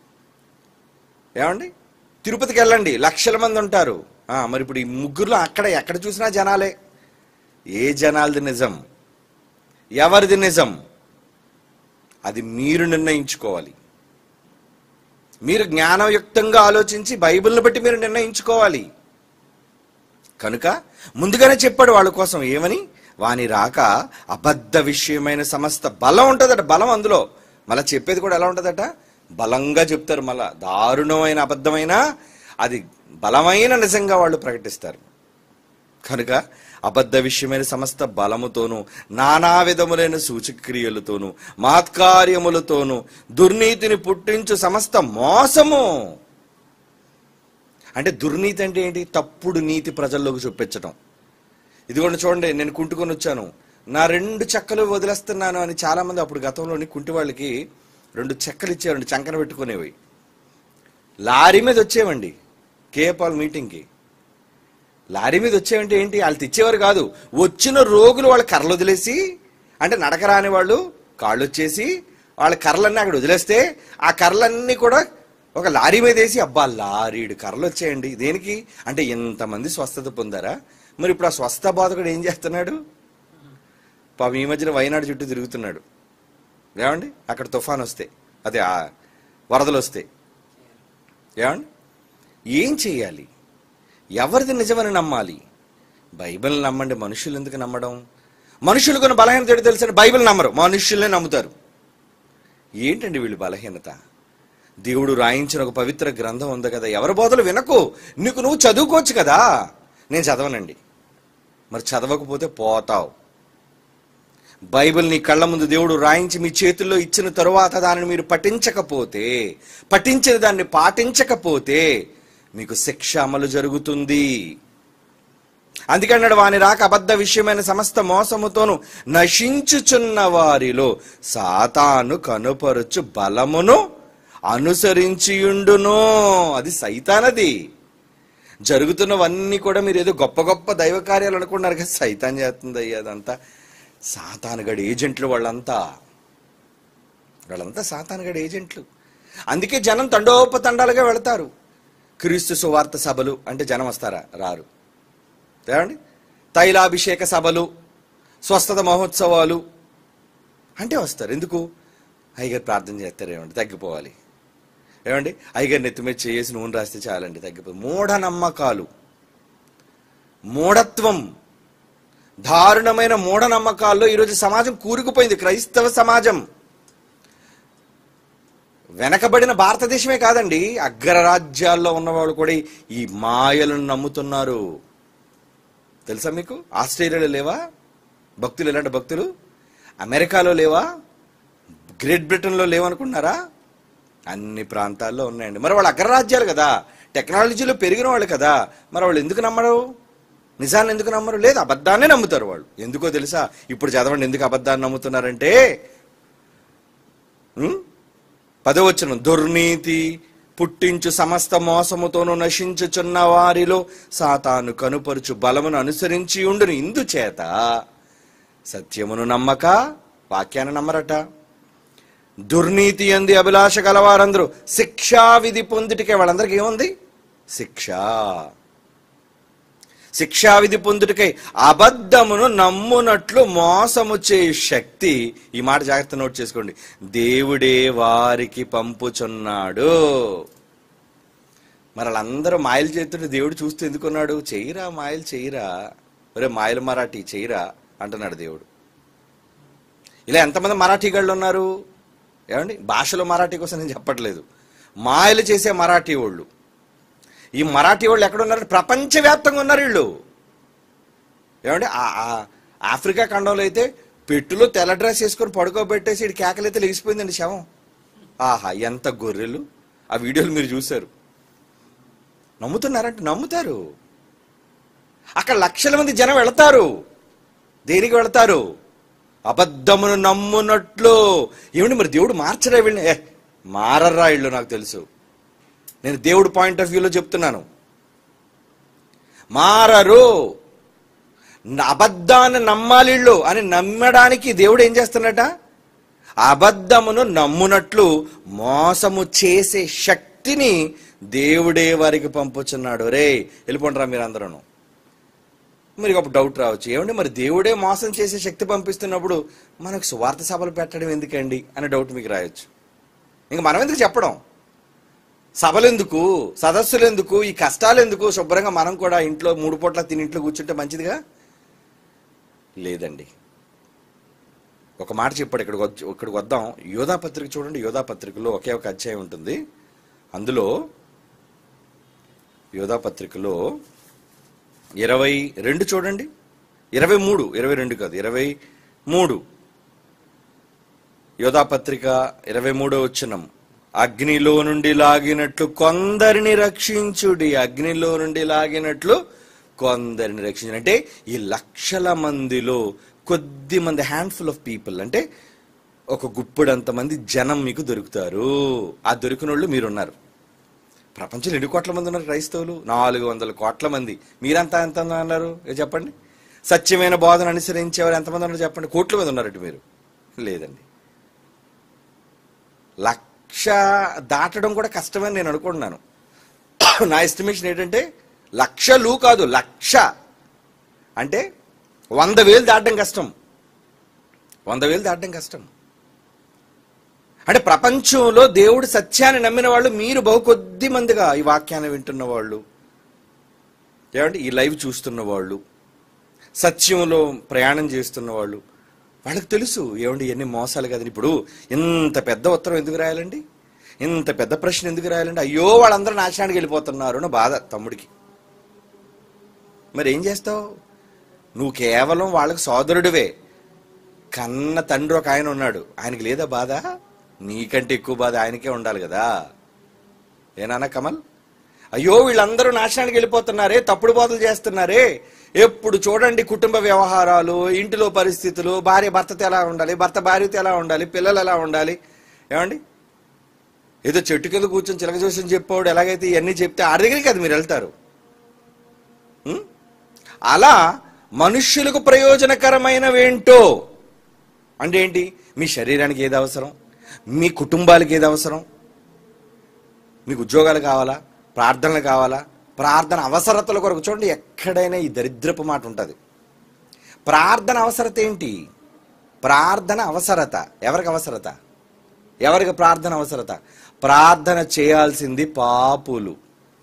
ఏమండి తిరుపతికి వెళ్ళండి లక్షల మంది ఉంటారు ఆ, మరి ఇప్పుడు ఈ ముగ్గురులో అక్కడ ఎక్కడ చూసినా జనాలే ఏ జనాలది నిజం ఎవరిది నిజం అది మీరు నిర్ణయించుకోవాలి మీరు జ్ఞానయుక్తంగా ఆలోచించి బైబిల్ని బట్టి మీరు నిర్ణయించుకోవాలి కనుక ముందుగానే చెప్పాడు వాళ్ళ కోసం ఏమని వాని రాక అబద్ధ విషయమైన సమస్త బలం ఉంటుందట బలం అందులో మళ్ళా చెప్పేది కూడా ఎలా ఉంటుందట బలంగా చెప్తారు మళ్ళా దారుణమైన అబద్ధమైన అది బలమైన నిజంగా వాళ్ళు ప్రకటిస్తారు కనుక అబద్ధ విషయమైన సమస్త బలముతోను నానా విధములైన సూచక్రియలతోను మాత్కార్యములతోను దుర్నీతిని పుట్టించు సమస్త మోసము అంటే దుర్నీతి అంటే ఏంటి తప్పుడు నీతి ప్రజల్లోకి చూపించటం ఇదిగోండి చూడండి నేను కుంటుకొని వచ్చాను నా రెండు చెక్కలు వదిలేస్తున్నాను అని చాలా మంది అప్పుడు గతంలోని కుంటి వాళ్ళకి రెండు చెక్కలు ఇచ్చేవారండి చంకన పెట్టుకునేవి లారీ మీద వచ్చేవండి కేపాల్ మీటింగ్కి లారీ మీద వచ్చేవంటే ఏంటి వాళ్ళు తెచ్చేవారు కాదు వచ్చిన రోగులు వాళ్ళ కర్రలు వదిలేసి అంటే నడక రాని వాళ్ళు కాళ్ళు వచ్చేసి వాళ్ళ కర్రలన్నీ అక్కడ వదిలేస్తే ఆ కర్రలన్నీ కూడా ఒక లారీ మీద వేసి అబ్బా లారీడు కర్రలు వచ్చేయండి దేనికి అంటే ఎంతమంది స్వస్థత పొందారా మరి ఇప్పుడు ఆ స్వస్థ బాధకుడు ఏం చేస్తున్నాడు పాపం ఈ మధ్యన వైనాడు చుట్టూ తిరుగుతున్నాడు ఏమండి అక్కడ తుఫాన్ వస్తే అదే ఆ వరదలు వస్తే ఏమండి ఏం చేయాలి ఎవరిది నిజమని నమ్మాలి బైబిల్ నమ్మండి మనుషులు ఎందుకు నమ్మడం మనుషులు కొన్ని బలహీనత ఏంటో తెలుసండి బైబిల్ నమ్మరు మనుషుల్నే నమ్ముతారు ఏంటండి వీళ్ళు బలహీనత దేవుడు రాయించిన ఒక పవిత్ర గ్రంథం ఉంది కదా ఎవరి బోధలు వినకు నీకు నువ్వు చదువుకోవచ్చు కదా నేను చదవనండి మరి చదవకపోతే పోతావు బైబిల్ నీ కళ్ళ ముందు దేవుడు రాయించి మీ చేతుల్లో ఇచ్చిన తరువాత దానిని మీరు పఠించకపోతే పఠించిన దాన్ని పాటించకపోతే మీకు శిక్ష అమలు జరుగుతుంది అందుకన్నాడు వాని రాక అబద్ధ విషయమైన సమస్త మోసముతోను నశించుచున్న వారిలో సాతాను కనుపరుచు బలమును అనుసరించియుండును అది సైతానది జరుగుతున్నవన్నీ కూడా మీరు ఏదో గొప్ప గొప్ప దైవ కార్యాలు అనుకున్నారు కదా సైతాన్ చేస్తుంది అయ్యా అదంతా సాతానుగడి ఏజెంట్లు వాళ్ళంతా వాళ్ళంతా సాతానుగడి ఏజెంట్లు అందుకే జనం తండోపతండాలుగా వెళతారు క్రీస్తు సువార్త సభలు అంటే జనం వస్తారా రారు ఏమండి తైలాభిషేక సభలు స్వస్థత మహోత్సవాలు అంటే వస్తారు ఎందుకు అయ్యగారు ప్రార్థన చేస్తారు ఏమండి తగ్గిపోవాలి ఏమండి అయ్యగారు నెత్తి మీద చేసి నూనె రాస్తే చాలండి తగ్గిపోయి మూఢనమ్మకాలు మూఢత్వం దారుణమైన మూఢనమ్మకాల్లో ఈరోజు సమాజం కూరుకుపోయింది క్రైస్తవ సమాజం వెనకబడిన భారతదేశమే కాదండి అగ్రరాజ్యాల్లో ఉన్నవాళ్ళు కూడా ఈ మాయలను నమ్ముతున్నారు తెలుసా మీకు ఆస్ట్రేలియాలో లేవా భక్తులు ఎలాంటి భక్తులు అమెరికాలో లేవా గ్రేట్ బ్రిటన్లో లేవనుకుంటున్నారా అన్ని ప్రాంతాల్లో ఉన్నాయండి మరి వాళ్ళు అగ్రరాజ్యాలు కదా టెక్నాలజీలో పెరిగిన వాళ్ళు కదా మరి వాళ్ళు ఎందుకు నమ్మరు నిజాన్ని ఎందుకు నమ్మరు లేదు అబద్ధాన్నే నమ్ముతారు వాళ్ళు ఎందుకో తెలుసా ఇప్పుడు చదవండి ఎందుకు అబద్ధాన్ని నమ్ముతున్నారంటే ఉం? పదవచనం దుర్నీతి పుట్టించు సమస్త మోసముతోను నశించుచున్న వారిలో సాతాను కనుపరుచు బలమును అనుసరించి ఉండును ఇందుచేత సత్యమును నమ్మక వాక్యాన్ని నమ్మరట దుర్నీతి అంది అభిలాష గలవారందరూ శిక్షా విధి పొందుటికే వాళ్ళందరికీ ఏముంది శిక్ష శిక్షా విధి పొందుటికై అబద్ధమును నమ్మునట్లు మోసము చే శక్తి ఈ మాట జాగ్రత్త నోట్ చేసుకోండి దేవుడే వారికి పంపుచున్నాడు మరి వాళ్ళందరూ మాయలు చేస్తుంటే దేవుడు చూస్తూ ఎందుకున్నాడు చెయ్యరా మాయలు చెయ్యరా ఒరే మాయలు మరాఠీ చెయ్యరా అంటున్నాడు దేవుడు ఇలా ఎంతమంది మరాఠీ గళ్ళు ఉన్నారు ఏమండి భాషలో మరాఠీ కోసం నేను చెప్పట్లేదు మాయలు చేసే మరాఠీ వాళ్ళు ఈ మరాఠీ వాళ్ళు ఎక్కడ ఉన్నారు ప్రపంచవ్యాప్తంగా ఉన్నారు వీళ్ళు ఏమండి ఆ- ఆ ఆఫ్రికా ఖండంలో అయితే పెట్టులో తెల్ల డ్రెస్ వేసుకొని పడుకోబెట్టేసి ఇటు కేకలైతే లెగిసిపోయిందండి శవం ఆహా ఎంత గొర్రెలు ఆ వీడియోలు మీరు చూశారు నమ్ముతున్నారంటే నమ్ముతారు అక్కడ లక్షల మంది జనం వెళతారు దేనికి వెళతారు అబద్ధమును నమ్మునట్లు ఏమండి మరి దేవుడు మార్చరా వీళ్ళని ఏ, మారర్రా ఇళ్ళు నాకు తెలుసు నేను దేవుడు పాయింట్ ఆఫ్ వ్యూలో చెప్తున్నాను మారరు న- అబద్ధాన్ని నమ్మాలిళ్ళు అని నమ్మడానికి దేవుడు ఏం చేస్తున్నట అబద్ధమును నమ్మునట్లు మోసము చేసే శక్తిని దేవుడే వారికి పంపుచున్నాడు రే వెళ్ళిపోండిరా మీరందరూ మరి ఒక డౌట్ రావచ్చు ఏమండి మరి దేవుడే మోసం చేసే శక్తి పంపిస్తున్నప్పుడు మనకు సువార్త సభలు పెట్టడం ఎందుకండి అనే డౌట్ మీకు రాయొచ్చు ఇంక మనం ఎందుకు చెప్పడం సభలు ఎందుకు సదస్సులు ఎందుకు ఈ కష్టాలు ఎందుకు శుభ్రంగా మనం కూడా ఇంట్లో మూడు పూట్ల తిని ఇంట్లో కూర్చుంటే మంచిదిగా లేదండి ఒక మాట చెప్పాడు ఇక్కడికి వచ్చి ఇక్కడికి వద్దాం యోధా పత్రిక చూడండి యోధా పత్రికలో ఒకే ఒక అధ్యాయం ఉంటుంది అందులో యోధా పత్రికలో ఇరవై రెండు చూడండి ఇరవై మూడు ఇరవై రెండు కాదు ఇరవై మూడు యోధా పత్రిక ఇరవై మూడో వచ్చినం అగ్నిలో నుండి లాగినట్లు కొందరిని రక్షించుడి అగ్నిలో నుండి లాగినట్లు కొందరిని రక్షించు అంటే ఈ లక్షల మందిలో కొద్ది మంది హ్యాండ్ఫుల్ ఆఫ్ పీపుల్ అంటే ఒక గుప్పుడంత మంది జనం మీకు దొరుకుతారు ఆ దొరికిన వాళ్ళు మీరున్నారు ప్రపంచంలో ఎన్ని కోట్ల మంది ఉన్నారు క్రైస్తవులు నాలుగు వందల కోట్ల మంది మీరంతా ఎంత అన్నారు ఏ చెప్పండి సత్యమైన బోధన అనుసరించేవారు ఎంతమంది ఉన్నారు చెప్పండి కోట్ల మంది ఉన్నారట మీరు లేదండి లక్ష దాటడం కూడా కష్టమని నేను అనుకుంటున్నాను నా ఎస్టిమేషన్ ఏంటంటే లక్షలు కాదు లక్ష అంటే వంద వేలు దాటడం కష్టం వంద వేలు దాటడం కష్టం అంటే ప్రపంచంలో దేవుడు సత్యాన్ని నమ్మిన వాళ్ళు మీరు బహు కొద్ది మందిగా ఈ వాక్యాన్ని వింటున్న వాళ్ళు ఏమంటే ఈ లైవ్ చూస్తున్న వాళ్ళు సత్యంలో ప్రయాణం చేస్తున్న వాళ్ళు వాళ్ళకి తెలుసు ఏమండి ఎన్ని మోసాలు కదండి ఇప్పుడు ఇంత పెద్ద ఉత్తరం ఎందుకు రాయాలండి ఇంత పెద్ద ప్రశ్న ఎందుకు రాయాలండి అయ్యో వాళ్ళందరూ నాశనానికి వెళ్ళిపోతున్నారు అని బాధ తమ్ముడికి మరి ఏం చేస్తావు నువ్వు కేవలం వాళ్ళకి సోదరుడివే కన్న తండ్రి ఒక ఆయన ఉన్నాడు ఆయనకి లేదా బాధ నీకంటే ఎక్కువ బాధ ఆయనకే ఉండాలి కదా ఏనానా కమల్ అయ్యో వీళ్ళందరూ నాశనానికి వెళ్ళిపోతున్నారే తప్పుడు బోధలు చేస్తున్నారే ఎప్పుడు చూడండి కుటుంబ వ్యవహారాలు ఇంటిలో పరిస్థితులు భార్య భర్తతో ఎలా ఉండాలి భర్త భార్యతో ఎలా ఉండాలి పిల్లలు ఎలా ఉండాలి ఏమండి ఏదో చెట్టు కింద కూర్చొని చిలక చూసి చెప్పాడు ఎలాగైతే ఇవన్నీ చెప్తే ఆడి దగ్గరికి అది మీరు వెళ్తారు ఉం? అలా మనుష్యులకు ప్రయోజనకరమైనవేంటో అంటే ఏంటి మీ శరీరానికి ఏది అవసరం మీ కుటుంబాలకు ఏది అవసరం మీకు ఉద్యోగాలు కావాలా ప్రార్థనలు కావాలా ప్రార్థన అవసరతల కొరకు చూడండి ఎక్కడైనా ఈ దరిద్రపు మాట ఉంటుంది ప్రార్థన అవసరత ఏంటి ప్రార్థన అవసరత ఎవరికి అవసరత ఎవరికి ప్రార్థన అవసరత ప్రార్థన చేయాల్సింది పాపులు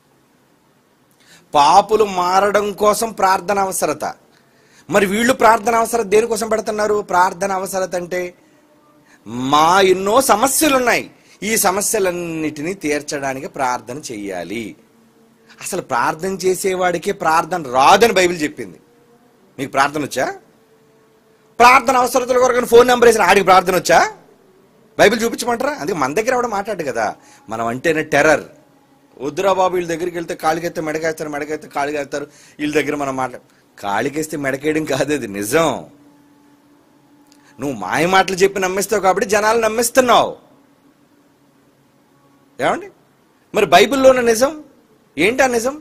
పాపులు మారడం కోసం ప్రార్థన అవసరత మరి వీళ్ళు ప్రార్థన అవసరత దేనికోసం పెడుతున్నారు ప్రార్థన అవసరత అంటే మా ఎన్నో సమస్యలు ఉన్నాయి ఈ సమస్యలన్నిటినీ తీర్చడానికి ప్రార్థన చెయ్యాలి అసలు ప్రార్థన చేసేవాడికి ప్రార్థన రాదని బైబిల్ చెప్పింది మీకు ప్రార్థన వచ్చా ప్రార్థన అవసరతల కొరకు ఫోన్ నెంబర్ వేసిన ఆడికి ప్రార్థన వచ్చా బైబిల్ చూపించమంటారా అందుకే మన దగ్గర కూడా మాట్లాడు కదా మనం అంటేనే టెర్రర్ వద్దురా బాబు వీళ్ళ దగ్గరికి వెళ్తే కాళ్ళకెత్తే మెడకేస్తారు మెడకెత్తే కాళ్ళకేస్తారు వీళ్ళ దగ్గర మనం మాట్లా కాళ్ళకేస్తే మెడకేయడం కాదు అది నిజం నువ్వు మాయ మాటలు చెప్పి నమ్మిస్తావు కాబట్టి జనాలు నమ్మిస్తున్నావు ఏమండి మరి బైబిల్లో ఉన్న నిజం ఏంటి ఆ నిజం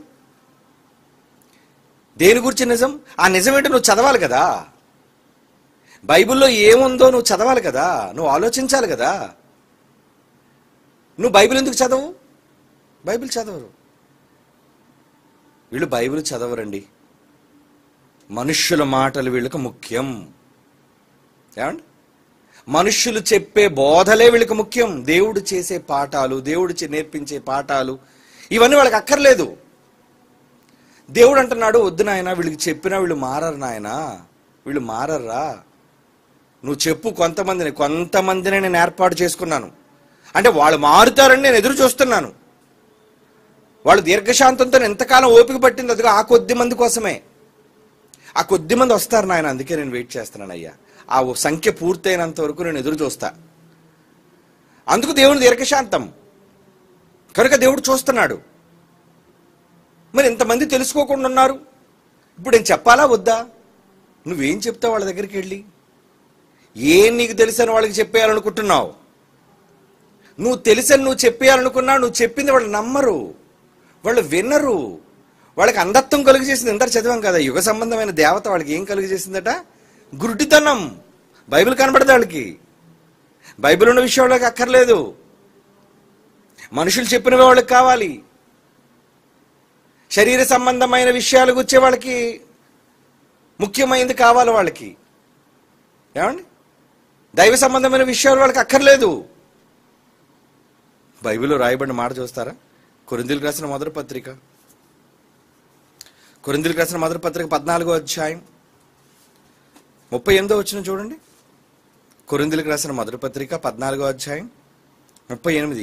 దేని గురించి నిజం ఆ నిజం ఏంటో నువ్వు చదవాలి కదా బైబిల్లో ఏముందో నువ్వు చదవాలి కదా నువ్వు ఆలోచించాలి కదా నువ్వు బైబిల్ ఎందుకు చదవు బైబిల్ చదవరు వీళ్ళు బైబిల్ చదవరండి మనుష్యుల మాటలు వీళ్ళకి ముఖ్యం ఏమండి మనుష్యులు చెప్పే బోధలే వీళ్ళకి ముఖ్యం దేవుడు చేసే పాఠాలు దేవుడు చే- నేర్పించే పాఠాలు ఇవన్నీ వాళ్ళకి అక్కర్లేదు దేవుడు అంటున్నాడు వద్దు నాయన వీళ్ళకి చెప్పినా వీళ్ళు మారరు నాయన వీళ్ళు మారర్రా నువ్వు చెప్పు కొంతమందిని కొంతమందిని నేను ఏర్పాటు చేసుకున్నాను అంటే వాళ్ళు మారుతారని నేను ఎదురు చూస్తున్నాను వాళ్ళు దీర్ఘశాంతంతో ఎంతకాలం ఓపిక పట్టింది అదిగో ఆ కొద్ది మంది కోసమే ఆ కొద్ది మంది వస్తారు నాయన అందుకే నేను వెయిట్ చేస్తున్నాను అయ్యా ఆ సంఖ్య పూర్తయినంత వరకు నేను ఎదురు చూస్తా అందుకు దేవుని దీర్ఘశాంతం కనుక దేవుడు చూస్తున్నాడు మరి ఇంతమంది తెలుసుకోకుండా ఉన్నారు ఇప్పుడు నేను చెప్పాలా వద్దా నువ్వేం చెప్తావు వాళ్ళ దగ్గరికి వెళ్ళి ఏం నీకు తెలుసని వాళ్ళకి చెప్పేయాలనుకుంటున్నావు నువ్వు తెలుసని నువ్వు చెప్పేయాలనుకున్నావు నువ్వు చెప్పింది వాళ్ళు నమ్మరు వాళ్ళు వినరు వాళ్ళకి అంధత్వం కలుగు చేసింది ఎంత చదివాం కదా యుగ సంబంధమైన దేవత వాళ్ళకి ఏం కలుగు చేసిందట గురుడితనం బైబిల్ కనబడదు వాళ్ళకి బైబిల్ ఉన్న విషయం వాళ్ళకి అక్కర్లేదు మనుషులు చెప్పినవి వాళ్ళకి కావాలి శరీర సంబంధమైన విషయాలు గుచ్చే వాళ్ళకి ముఖ్యమైనది కావాలి వాళ్ళకి ఏమండి దైవ సంబంధమైన విషయాలు వాళ్ళకి అక్కర్లేదు బైబిల్లో రాయబడిన మాట చూస్తారా కొరిందులకు రాసిన మొదటి పత్రిక కొరిందులకు రాసిన మొదటి పత్రిక పద్నాలుగో అధ్యాయం ముప్పై ఎనిమిదో వచ్చిన చూడండి కొరిందులకు రాసిన మొదటి పత్రిక పద్నాలుగో అధ్యాయం ముప్పై ఎనిమిది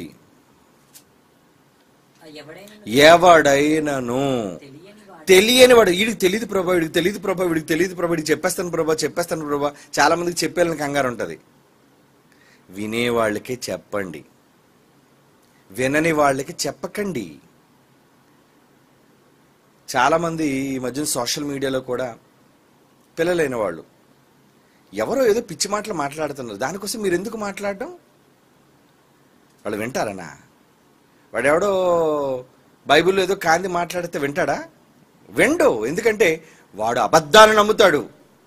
ఆ ఎవడైనా ఎవడైనను తెలియని వాడు తెలియని వాడు వీడికి తెలియదు ప్రభా వీడికి తెలియదు ప్రభా వీడికి తెలియదు ప్రభా వీడికి చెప్పేస్తాను ప్రభా చెప్పేస్తాను ప్రభా చాలా మందికి చెప్పేయాలని కంగారు ఉంటుంది వినేవాళ్ళకి చెప్పండి వినని వాళ్ళకి చెప్పకండి చాలా మంది ఈ మధ్యన సోషల్ మీడియాలో కూడా పిల్లలైన వాళ్ళు ఎవరో ఏదో పిచ్చి మాటలు మాట్లాడుతున్నారు దానికోసం మీరు ఎందుకు మాట్లాడడం వాళ్ళు వింటారనా వాడెవడో బైబిల్లో ఏదో కాంతి మాట్లాడితే వింటాడా విండు ఎందుకంటే వాడు అబద్ధాలను నమ్ముతాడు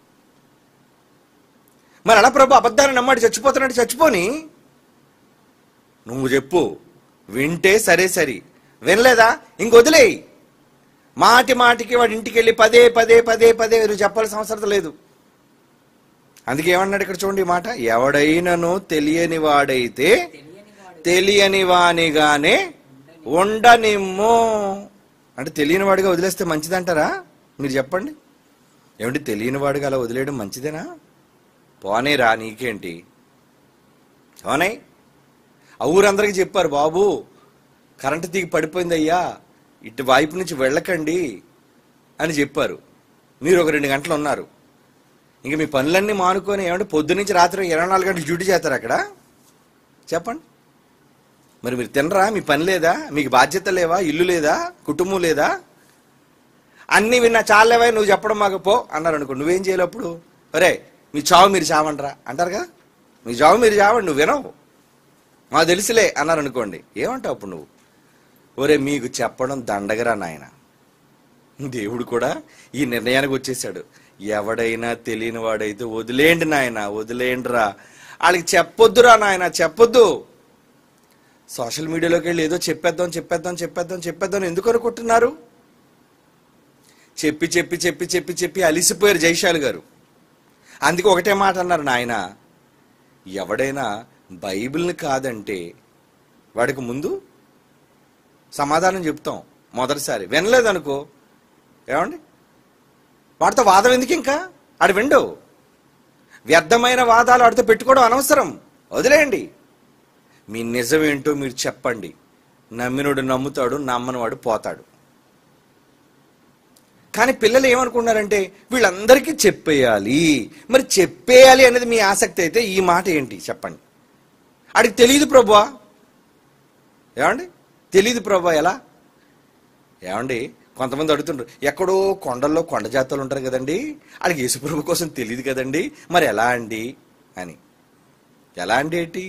మరి అలా ప్రభు అబద్ధాన్ని నమ్మాడు చచ్చిపోతున్నాడు చచ్చిపోని నువ్వు చెప్పు వింటే సరే సరి వినలేదా ఇంకొదిలేయి మాటి మాటికి వాడి ఇంటికి వెళ్ళి పదే పదే పదే పదే నువ్వు చెప్పాల్సిన అవసరం లేదు అందుకే ఏమన్నాడు ఇక్కడ చూడండి ఈ మాట ఎవడైనను తెలియని వాడైతే తెలియని వాడు తెలియని వానిగానే ఉండనిమ్ము అంటే తెలియని వాడిగా వదిలేస్తే మంచిదంటారా మీరు చెప్పండి ఏమిటి తెలియని వాడిగా అలా వదిలేయడం మంచిదేనా పోనేరా నీకేంటి అవునాయి ఆ ఊరందరికీ చెప్పారు బాబు కరెంటు తీగి పడిపోయింది అయ్యా ఇటు వైపు నుంచి వెళ్ళకండి అని చెప్పారు మీరు ఒక రెండు గంటలు ఉన్నారు ఇంక మీ పనులన్నీ మానుకొని ఏమంటే పొద్దు నుంచి రాత్రి ఇరవై నాలుగు గంటలు డ్యూటీ చేస్తారు అక్కడ చెప్పండి మరి మీరు తినరా మీ పని లేదా మీకు బాధ్యత లేవా ఇల్లు లేదా కుటుంబం లేదా అన్నీ విన్నా చాలేవా నువ్వు చెప్పడం మాకు పో అన్నారు అనుకో నువ్వేం చేయాలి అప్పుడు ఒరే మీ చావు మీరు చావండ్రా అంటారు కదా మీ చావు మీరు చావండి నువ్వు వినవు మాకు తెలుసులే అన్నారు అనుకోండి ఏమంటావు అప్పుడు నువ్వు ఒరే మీకు చెప్పడం దండగరా నాయన దేవుడు కూడా ఈ నిర్ణయానికి వచ్చేసాడు ఎవడైనా తెలియని వాడైతే వదిలేండి నాయన వదిలేండిరా వాళ్ళకి చెప్పొద్దురా నాయన చెప్పొద్దు సోషల్ మీడియాలోకి వెళ్ళి ఏదో చెప్పేద్దాం చెప్పేద్దాం చెప్పేద్దాం చెప్పేద్దాం ఎందుకు అనుకుంటున్నారు చెప్పి చెప్పి చెప్పి చెప్పి చెప్పి అలిసిపోయారు జైశాల్ గారు అందుకే ఒకటే మాట అన్నారు నాయన ఎవడైనా బైబిల్ని కాదంటే వాడికి ముందు సమాధానం చెప్తాం మొదటిసారి వినలేదనుకో ఏమండి వాడితో వాదం ఎందుకు ఇంకా ఆడు విండు వ్యర్థమైన వాదాలు ఆడితో పెట్టుకోవడం అనవసరం వదిలేయండి మీ నిజమేంటో మీరు చెప్పండి నమ్మినోడు నమ్ముతాడు నమ్మనివాడు పోతాడు కానీ పిల్లలు ఏమనుకున్నారంటే వీళ్ళందరికీ చెప్పేయాలి మరి చెప్పేయాలి అనేది మీ ఆసక్తి అయితే ఈ మాట ఏంటి చెప్పండి ఆడికి తెలియదు ప్రభువా ఏమండి తెలియదు ప్రభా ఎలా ఏమండి కొంతమంది అడుగుతుంటారు ఎక్కడో కొండల్లో కొండ జాతలు ఉంటారు కదండి ఆడికి యేసుప్రభు కోసం తెలియదు కదండి మరి ఎలా అండి అని ఎలా అండి ఏంటి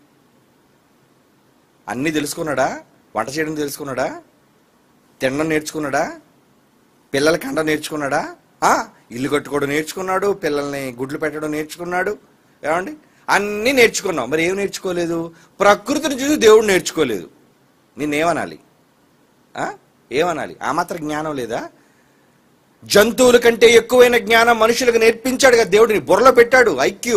అన్నీ తెలుసుకున్నాడా వంట చేయడం తెలుసుకున్నాడా తినడం నేర్చుకున్నాడా పిల్లల కండ నేర్చుకున్నాడా ఆ, ఇల్లు కట్టుకోవడం నేర్చుకున్నాడు పిల్లల్ని గుడ్లు పెట్టడం నేర్చుకున్నాడు ఏమండి అన్నీ నేర్చుకున్నాం మరి ఏం నేర్చుకోలేదు ప్రకృతిని చూసి దేవుడు నేర్చుకోలేదు నిన్నేమనాలి ఆ? ఏమనాలి ఆ మాత్రం జ్ఞానం లేదా జంతువుల కంటే ఎక్కువైన జ్ఞానం మనుషులకు నేర్పించాడు కదా దేవుడిని బుర్రలో పెట్టాడు ఐక్యూ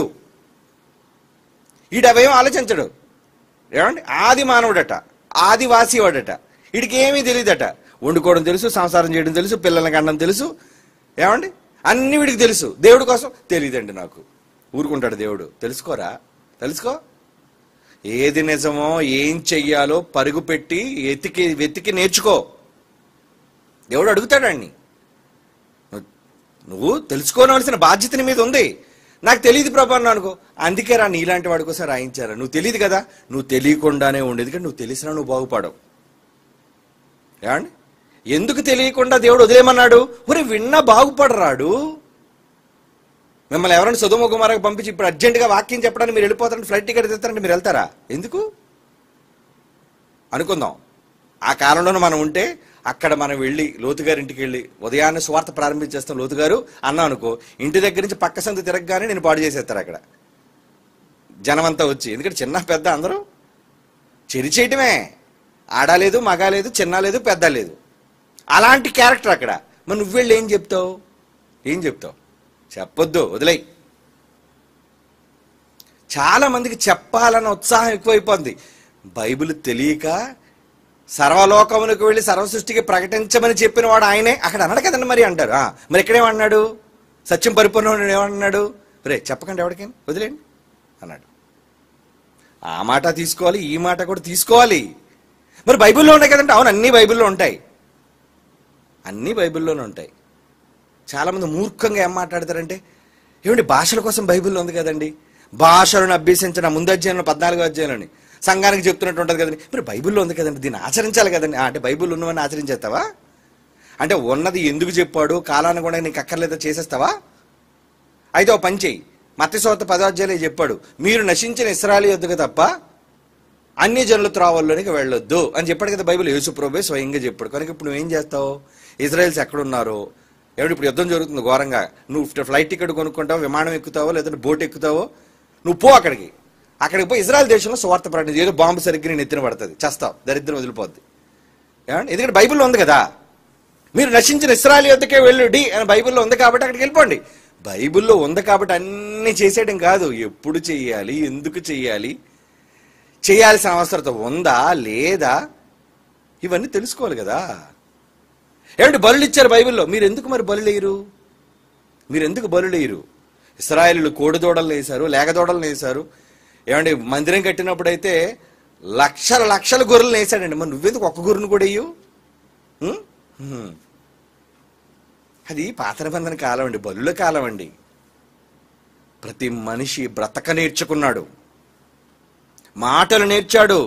ఈడవేం ఆలోచించడు ఏమండి ఆది మానవుడట ఆదివాసి వాడట వీడికి ఏమీ తెలియదట వండుకోవడం తెలుసు సంసారం చేయడం తెలుసు పిల్లల్ని కనడం తెలుసు ఏమండి అన్ని వీడికి తెలుసు దేవుడి కోసం తెలియదండి నాకు ఊరుకుంటాడు దేవుడు తెలుసుకోరా తెలుసుకో ఏది నిజమో ఏం చెయ్యాలో పరుగు పెట్టి ఎతికి వెతికి నేర్చుకో దేవుడు అడుగుతాడండి నువ్వు తెలుసుకోవాల్సిన బాధ్యత నీ మీద ఉంది నాకు తెలియదు ప్రభా అన్నా అనుకో అందుకే రా నీలాంటి వాడి కోసం రాయించారా నువ్వు తెలియదు కదా నువ్వు తెలియకుండానే ఉండేది కానీ నువ్వు తెలిసినా నువ్వు బాగుపడవు ఏమండి ఎందుకు తెలియకుండా దేవుడు వదిలేమన్నాడు ఒరే విన్నా బాగుపడరాడు మిమ్మల్ని ఎవరైనా సుధుమ కుమారకు పంపించి ఇప్పుడు అర్జెంటుగా వాక్యం చెప్పడానికి మీరు వెళ్ళిపోతారంటే ఫ్లైట్ టికెట్ తెస్తారంటే మీరు వెళ్తారా ఎందుకు అనుకుందాం ఆ కాలంలోనే మనం ఉంటే అక్కడ మనం వెళ్ళి లోతుగారి ఇంటికి వెళ్ళి ఉదయాన్నే స్వార్థ ప్రారంభించేస్తాం లోతుగారు అన్నా అనుకో ఇంటి దగ్గర నుంచి పక్క సందు తిరగగానే నేను పాడు చేసేస్తారు అక్కడ జనం అంతా వచ్చి ఎందుకంటే చిన్న పెద్ద అందరూ చెరి చేయటమే ఆడలేదు మగ లేదు చిన్న లేదు పెద్ద లేదు అలాంటి క్యారెక్టర్ అక్కడ మరి నువ్వు వెళ్ళి ఏం చెప్తావు ఏం చెప్తావు చెప్పొద్దు వదిలేయి చాలా మందికి చెప్పాలన్న ఉత్సాహం ఎక్కువైపోతుంది బైబిల్ తెలియక సర్వలోకమునకు వెళ్ళి సర్వసృష్టికి ప్రకటించమని చెప్పిన వాడు ఆయనే అక్కడ అన్నాడు కదండి మరి అంటారు ఆ, మరి ఇక్కడేమన్నాడు సత్యం పరిపూర్ణ ఏమన్నాడు రే చెప్పకండి ఎవరికైనా వదిలేండి అన్నాడు ఆ మాట తీసుకోవాలి ఈ మాట కూడా తీసుకోవాలి మరి బైబిల్లో ఉన్నాయి కదండి అవును అన్నీ బైబిల్లో ఉంటాయి అన్నీ బైబిల్లోనే ఉంటాయి చాలామంది మూర్ఖంగా ఏం మాట్లాడతారంటే ఏమండి భాషల కోసం బైబిల్లో ఉంది కదండి భాషలను అభ్యసించిన ముందు అధ్యాయంలో పద్నాలుగో అధ్యాయంలోని సంఘానికి చెప్తున్నట్టు ఉంటుంది కదండి మరి బైబిల్లో ఉంది కదండి దీన్ని ఆచరించాలి కదండి ఆ, అంటే బైబిల్ ఉన్నవన్నీ ఆచరించేస్తావా అంటే ఉన్నది ఎందుకు చెప్పాడు కాలాన్ని కూడా నీకు అక్కర్లేదో చేసేస్తావా అయితే ఓ పని చెయ్యి మత్స్యసోత పదార్థాలే చెప్పాడు మీరు నశించిన ఇస్రాయలు యొద్దకు తప్ప అన్ని జనుల త్రావల్లోనికి వెళ్ళొద్దు అని చెప్పాడు కదా బైబిల్ యేసు ప్రభే స్వయంగా చెప్పాడు కనుక ఇప్పుడు నువ్వేం చేస్తావు ఇజ్రాయెల్స్ ఎక్కడున్నారో ఏమిటి ఇప్పుడు యుద్ధం జరుగుతుంది ఘోరంగా నువ్వు ఫ్లైట్ టికెట్ కొనుక్కుంటావు విమానం ఎక్కుతావో లేదంటే బోట్ ఎక్కుతావో నువ్వు పో అక్కడికి అక్కడికి పోయి ఇజ్రాయెల్ దేశంలో స్వార్థ ప్రకటన ఏదో బాంబు సరిగ్గా నేను ఎత్తిన పడుతుంది చేస్తావు దరిద్రం వదిలిపోద్ది ఏమండి ఎందుకంటే బైబిల్లో ఉంది కదా మీరు నశించిన ఇస్రాయల్ యొద్దకే వెళ్ళుడి అని బైబిల్లో ఉంది కాబట్టి అక్కడికి వెళ్ళిపోండి బైబిల్లో ఉంది కాబట్టి అన్ని చేసేయడం కాదు ఎప్పుడు చెయ్యాలి ఎందుకు చెయ్యాలి చేయాల్సిన అవసరత ఉందా లేదా ఇవన్నీ తెలుసుకోవాలి కదా ఏమంటే బలులు ఇచ్చారు బైబిల్లో మీరు ఎందుకు మరి బలు లేరు మీరు ఎందుకు బలు లేరు ఇస్రాయలు కోడిదోడలు వేశారు లేగదోడలు వేశారు ఏమండి మందిరం కట్టినప్పుడైతే లక్షల లక్షల గొర్రెలు వేసాడండి మరి నువ్వెందుకు ఒక్క గొర్రెను కూడా వేయు ఉం? ఉం. అది పాత నిబంధన కాలం అండి బలుల కాలం అండి ప్రతి మనిషి బ్రతక నేర్చుకున్నాడు మాటలు నేర్చాడు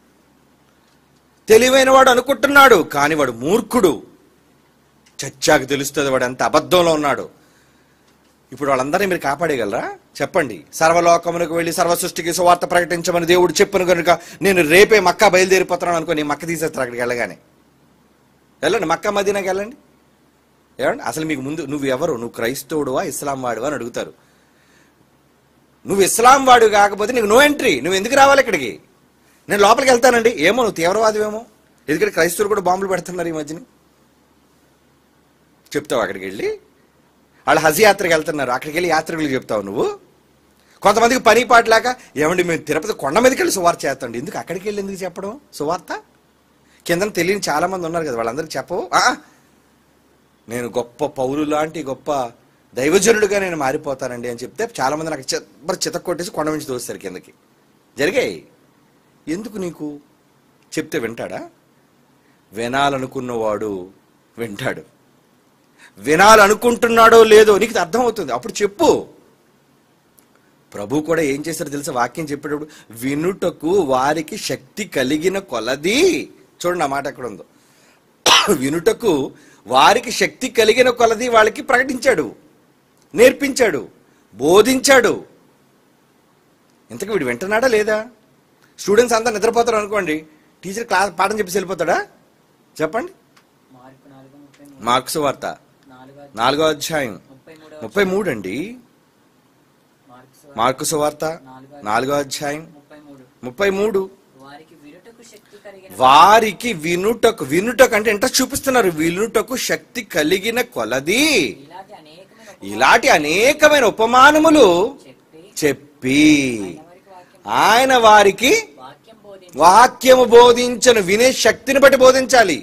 తెలివైన వాడు అనుకుంటున్నాడు కానీ వాడు మూర్ఖుడు చచ్చాక తెలుస్తుంది వాడు ఎంత అబద్ధంలో ఉన్నాడు ఇప్పుడు వాళ్ళందరినీ మీరు కాపాడేయగలరా చెప్పండి సర్వలోకమునకు వెళ్ళి సర్వ సృష్టికి సువార్త ప్రకటించమని దేవుడు చెప్పను కనుక నేను రేపే మక్కా బయలుదేరిపోతున్నాను అనుకో నేను మక్క తీసేస్తారు అక్కడికి వెళ్ళగానే వెళ్ళండి మక్కా మదీనాకి వెళ్ళండి ఏమండి అసలు మీకు ముందు నువ్వు ఎవరు నువ్వు క్రైస్తవుడువా ఇస్లాం వాడువా అని అడుగుతారు నువ్వు ఇస్లాం వాడు కాకపోతే నీకు నో ఎంట్రీ నువ్వు ఎందుకు రావాలి ఇక్కడికి నేను లోపలికి వెళ్తానండి ఏమో నువ్వు తీవ్రవాదివేమో ఎందుకంటే క్రైస్తవులు కూడా బాంబులు పెడుతున్నారు ఈ మధ్యన చెప్తావు అక్కడికి వెళ్ళి వాళ్ళు హజ్ యాత్రకి వెళ్తున్నారు అక్కడికి వెళ్ళి యాత్రికులు చెప్తావు నువ్వు కొంతమందికి పని పాటలాక ఏమండి మేము తిరుపతి కొండ మీదకి వెళ్ళి సువార్త చేస్తాండి ఎందుకు అక్కడికి వెళ్ళి ఎందుకు చెప్పడం సువార్త కింద తెలియని చాలా మంది ఉన్నారు కదా వాళ్ళందరికీ చెప్పవు ఆ, నేను గొప్ప పౌరు లాంటి గొప్ప దైవజనుడిగా నేను మారిపోతానండి అని చెప్తే చాలా మంది నాకు చిత్త చిత కొట్టేసి కొండ నుంచి దోస్తారు కిందకి జరిగాయి ఎందుకు నీకు చెప్తే వింటాడా వినాలనుకున్నవాడు వింటాడు వినాలనుకుంటున్నాడో లేదో నీకు అర్థమవుతుంది అప్పుడు చెప్పు ప్రభు కూడా ఏం చేశారో తెలుసా వాక్యం చెప్పేటప్పుడు వినుటకు వారికి శక్తి కలిగిన కొలది చూడండి ఆ మాట ఎక్కడ ఉందో వినుటకు వారికి శక్తి కలిగిన కొలది వాళ్ళకి ప్రకటించాడు నేర్పించాడు బోధించాడు ఇంతకు వీడు వింటున్నాడా లేదా స్టూడెంట్స్ అంతా నిద్రపోతారు అనుకోండి టీచర్ క్లాస్ పాఠం చెప్పేసి వెళ్ళిపోతాడా చెప్పండి మార్కు నాలుగు ముప్పై మూడు మార్క్స్ వార్త నాలుగు నాలుగో అధ్యాయం ముప్పై మూడు ముప్పై మూడు అండి మార్క్స్ మార్కు సువార్త నాలుగో అధ్యాయం ముప్పై మూడు ముప్పై మూడు వారికి వినుటకు శక్తి కలిగిన వారికి వినుటకు వినుటకు అంటే ఇంట్రెస్ట్ చూపిస్తున్నారు వినుటకు శక్తి కలిగిన కొలది ఇలాంటి అనేకమైన ఇలాంటి అనేకమైన ఉపమానములు చెప్పి చెప్పి ఆయన వారికి వాక్యం ఆయన వారికి వాక్యం బోధించి వాక్యము బోధించను వినే శక్తిని బట్టి బోధించాలి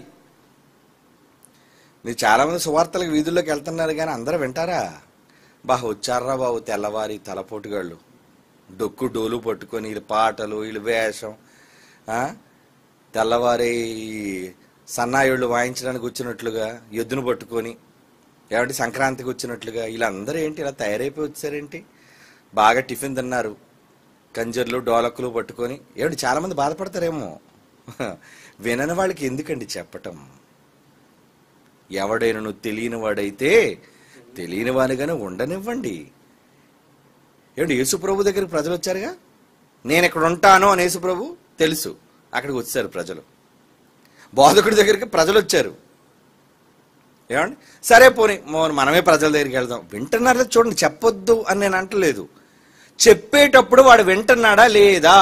మీరు చాలా మంది సువార్తలకు వీధుల్లోకి వెళ్తున్నారు కానీ అందరూ వింటారా బా వచ్చారా బాబు తెల్లవారి తలపోటుగాళ్ళు డొక్కు డోలు పట్టుకొని వీళ్ళు పాటలు వీళ్ళు వేషం ఆ? తెల్లవారి ఈ సన్నాయుళ్ళు వాయించడానికి వచ్చినట్లుగా ఎద్దును పట్టుకొని ఏమంటే సంక్రాంతికి వచ్చినట్లుగా వీళ్ళందరూ ఏంటి ఇలా తయారైపోయి వచ్చారేంటి బాగా టిఫిన్ తిన్నారు కంజర్లు డోలకులు పట్టుకొని ఏమిటి చాలా మంది బాధపడతారేమో వినని వాళ్ళకి ఎందుకండి చెప్పటం ఎవడైనను తెలియని వాడైతే తెలియని వానిగానే ఉండనివ్వండి ఏమిటి యేసుప్రభు దగ్గరికి ప్రజలు వచ్చారుగా నేను ఇక్కడ ఉంటాను అని యేసుప్రభు తెలుసు అక్కడికి వచ్చారు ప్రజలు బోధకుడి దగ్గరికి ప్రజలు వచ్చారు ఏమండి సరే పోనీ మో- మనమే ప్రజల దగ్గరికి వెళ్దాం వింటున్నారా చూడండి చెప్పొద్దు అని నేను అంటలేదు చెప్పేటప్పుడు వాడు వింటున్నాడా లేదా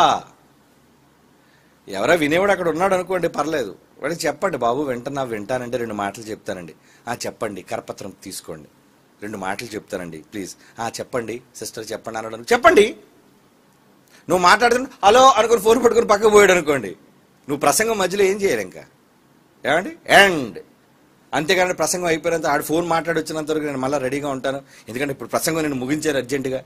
ఎవరో వినేవాడు అక్కడ ఉన్నాడు అనుకోండి పర్లేదు వాడికి చెప్పండి బాబు వింటున్నా వింటానంటే రెండు మాటలు చెప్తానండి ఆ చెప్పండి కరపత్రం తీసుకోండి రెండు మాటలు చెప్తానండి ప్లీజ్ ఆ చెప్పండి సిస్టర్ చెప్పండి అన్నాడు చెప్పండి నువ్వు మాట్లాడుతున్నా హలో అనుకుని ఫోన్ పట్టుకుని పక్కకు పోయాడు అనుకోండి నువ్వు ప్రసంగం మధ్యలో ఏం చేయాలి ఇంకా ఏమండి ఎండ్ అంతేగాని ప్రసంగం అయిపోయినంత ఆడు ఫోన్ మాట్లాడి వచ్చినంత వరకు నేను మళ్ళీ రెడీగా ఉంటాను ఎందుకంటే ఇప్పుడు ప్రసంగం నేను ముగించాను అర్జెంటుగా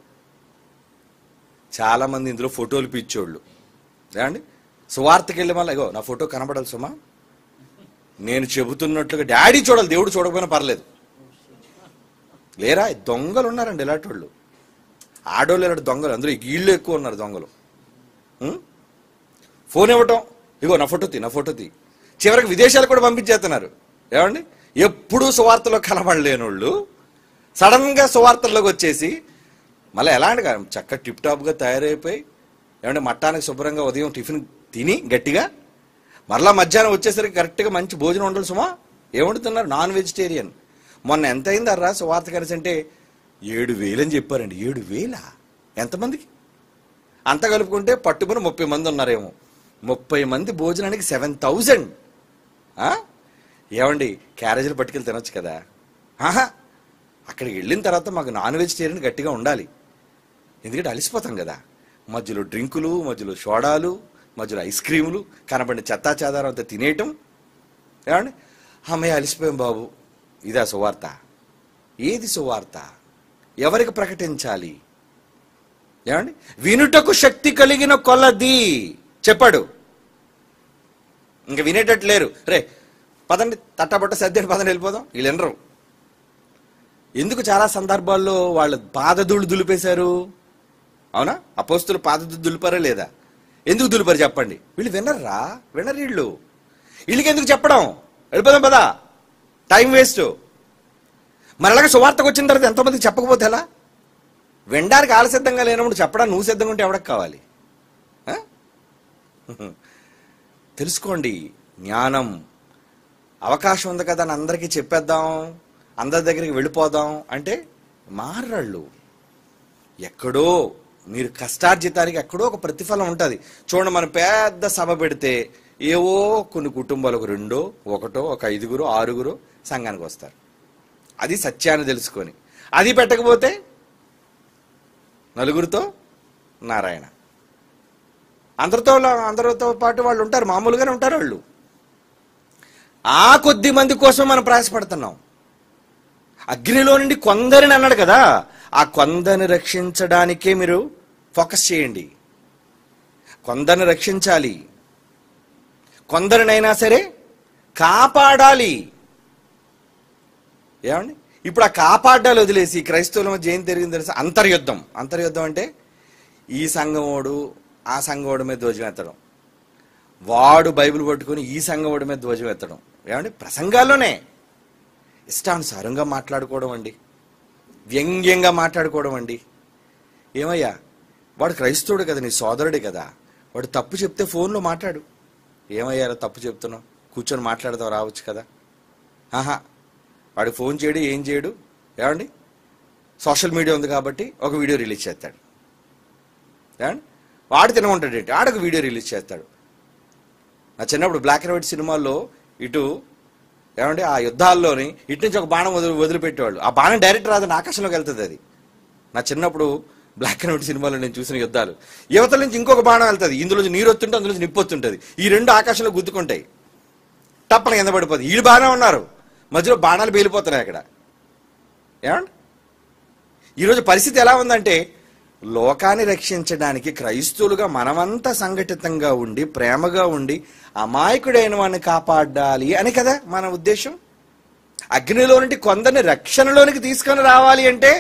చాలా మంది ఇందులో ఫోటోలు పిచ్చోళ్ళు ఏమండి సువార్తకి వెళ్ళి మళ్ళీ ఇగో నా ఫోటో కనబడాలి సుమా నేను చెబుతున్నట్లుగా డాడీ చూడాలి దేవుడు చూడకపోయినా పర్లేదు లేరా దొంగలు ఉన్నారండి ఇలాంటి వాళ్ళు ఆడోళ్ళు ఇలాంటి దొంగలు అందులో వీళ్ళు ఎక్కువ ఉన్నారు దొంగలు ఉం? ఫోన్ ఇవ్వటం ఇగో నా ఫోటో తీ నా ఫోటో తీ చివరికి విదేశాలు కూడా పంపించేస్తున్నారు ఏమండి ఎప్పుడూ సువార్తలో కనబడలేని వాళ్ళు సడన్ గా సువార్తల్లోకి వచ్చేసి మళ్ళీ ఎలాంటి కాదు చక్క టిప్ టాప్గా తయారైపోయి ఏమంటే మట్టానికి శుభ్రంగా ఉదయం టిఫిన్ తిని గట్టిగా మరలా మధ్యాహ్నం వచ్చేసరికి కరెక్ట్గా మంచి భోజనం ఉండాలి సుమా ఏమంటున్నారు నాన్ వెజిటేరియన్ మొన్న ఎంత అయింది అర్రా సువార్త కలిసి అంటే ఏడు వేలని చెప్పారండి ఏడు వేల ఎంతమందికి అంత కలుపుకుంటే పట్టుకుని ముప్పై మంది ఉన్నారేమో ముప్పై మంది భోజనానికి సెవెన్ థౌజండ్ ఏమండి క్యారేజీలు పట్టుకెళ్ళి తినొచ్చు కదా ఆహా అక్కడికి వెళ్ళిన తర్వాత మాకు నాన్ వెజిటేరియన్ గట్టిగా ఉండాలి ఎందుకంటే అలసిపోతాం కదా మధ్యలో డ్రింకులు మధ్యలో సోడాలు మధ్యలో ఐస్ క్రీములు కనబడిన చెత్తా చెదారం అంతా తినేయటం ఏమండి అమ్మయ్య అలసిపోయాం బాబు ఇదా సువార్త ఏది సువార్త ఎవరికి ప్రకటించాలి ఏమండి వినుటకు శక్తి కలిగిన కొలది చెప్పాడు ఇంక వినేటట్టు లేరు రే పదండి తట్టబట్ట సర్దేండి పదండి వెళ్ళిపోదాం వీళ్ళు వినరు ఎందుకు చాలా సందర్భాల్లో వాళ్ళ పాదధూళ్ళు దులిపేశారు అవునా అపోస్తులు పాదధూళ్ళు దులిపారా లేదా ఎందుకు దులిపారు చెప్పండి వీళ్ళు వినర్రా వినరు వీళ్ళు వీళ్ళకి ఎందుకు చెప్పడం వెళ్ళిపోదాం పదా టైం వేస్ట్ మరి అలాగే సువార్తకు వచ్చిన తర్వాత ఎంతమందికి చెప్పకపోతే ఎలా వినడానికి ఆల సిద్ధంగా లేనప్పుడు చెప్పడం నువ్వు సిద్ధంగా ఉంటే ఎవరికి కావాలి ఆ? తెలుసుకోండి జ్ఞానం అవకాశం ఉంది కదా అని అందరికీ చెప్పేద్దాం అందరి దగ్గరికి వెళ్ళిపోదాం అంటే మారళ్ళు ఎక్కడో మీరు కష్టార్జితానికి ఎక్కడో ఒక ప్రతిఫలం ఉంటుంది చూడండి మనం పెద్ద సభ పెడితే ఏవో కొన్ని కుటుంబాలకు రెండో ఒకటో ఒక ఐదుగురు ఆరుగురు సంఘానికి వస్తారు అది సత్యాన్ని తెలుసుకొని అది పెట్టకపోతే నలుగురితో నారాయణ అందరితో అందరితో పాటు వాళ్ళు ఉంటారు మామూలుగానే ఉంటారు వాళ్ళు ఆ కొద్ది మంది కోసం మనం ప్రయాసపడుతున్నాం అగ్నిలో నుండి కొందరిని అన్నాడు కదా ఆ కొందరిని రక్షించడానికే మీరు ఫోకస్ చేయండి కొందరిని రక్షించాలి కొందరినైనా సరే కాపాడాలి ఏమండి ఇప్పుడు ఆ కాపాడాలి వదిలేసి క్రైస్తవుల మధ్య ఏం జరిగింది తెలుసా అంతర్యుద్ధం అంతర్యుద్ధం అంటే ఈ సంఘమోడు ఆ సంఘమోడు మీద ధ్వజం ఎత్తడం వాడు బైబిల్ పట్టుకొని ఈ సంఘమోడి మీద ధ్వజం ఎత్తడం ఏమండి ప్రసంగాల్లోనే ఇష్టానుసారంగా మాట్లాడుకోవడం అండి వ్యంగ్యంగా మాట్లాడుకోవడం అండి ఏమయ్యా వాడు క్రైస్తవుడు కదా నీ సోదరుడే కదా వాడు తప్పు చెప్తే ఫోన్లో మాట్లాడు ఏమయ్యా రా తప్పు చెప్తున్నావు కూర్చొని మాట్లాడదాం రావచ్చు కదా ఆహా వాడు ఫోన్ చేయడు ఏం చేయడు ఏమండి సోషల్ మీడియా ఉంది కాబట్టి ఒక వీడియో రిలీజ్ చేస్తాడు ఏమండి వాడు తినమంటాడు ఏంటి ఆడొక వీడియో రిలీజ్ చేస్తాడు నా చిన్నప్పుడు బ్లాక్ అండ్ వైట్ సినిమాల్లో ఇటు ఏమంటే ఆ యుద్ధాల్లోని ఇటు నుంచి ఒక బాణం వదిలి వదిలిపెట్టేవాళ్ళు ఆ బాణం డైరెక్ట్ రాదని ఆకాశంలోకి వెళ్తుంది అది నా చిన్నప్పుడు బ్లాక్ అండ్ వైట్ సినిమాలో నేను చూసిన యుద్ధాలు యువతల నుంచి ఇంకొక బాణం వెళ్తుంది ఇందులో నుంచి నీరు వస్తుంటే అందులో నుంచి నిప్పు వస్తుంటుంది ఈ రెండు ఆకాశంలో గుద్దుకుంటాయి టప్పన కింద పడిపోతుంది వీళ్ళు బాగానే ఉన్నారు మధ్యలో బాణాలు పేలిపోతున్నాయి అక్కడ ఏమండి ఈరోజు పరిస్థితి ఎలా ఉందంటే లోకాన్ని రక్షించడానికి క్రైస్తవులుగా మనమంతా సంఘటితంగా ఉండి ప్రేమగా ఉండి అమాయకుడైన వాడిని కాపాడాలి అని కదా మన ఉద్దేశం అగ్నిలో నుండి కొందరిని రక్షణలోనికి తీసుకొని రావాలి అంటే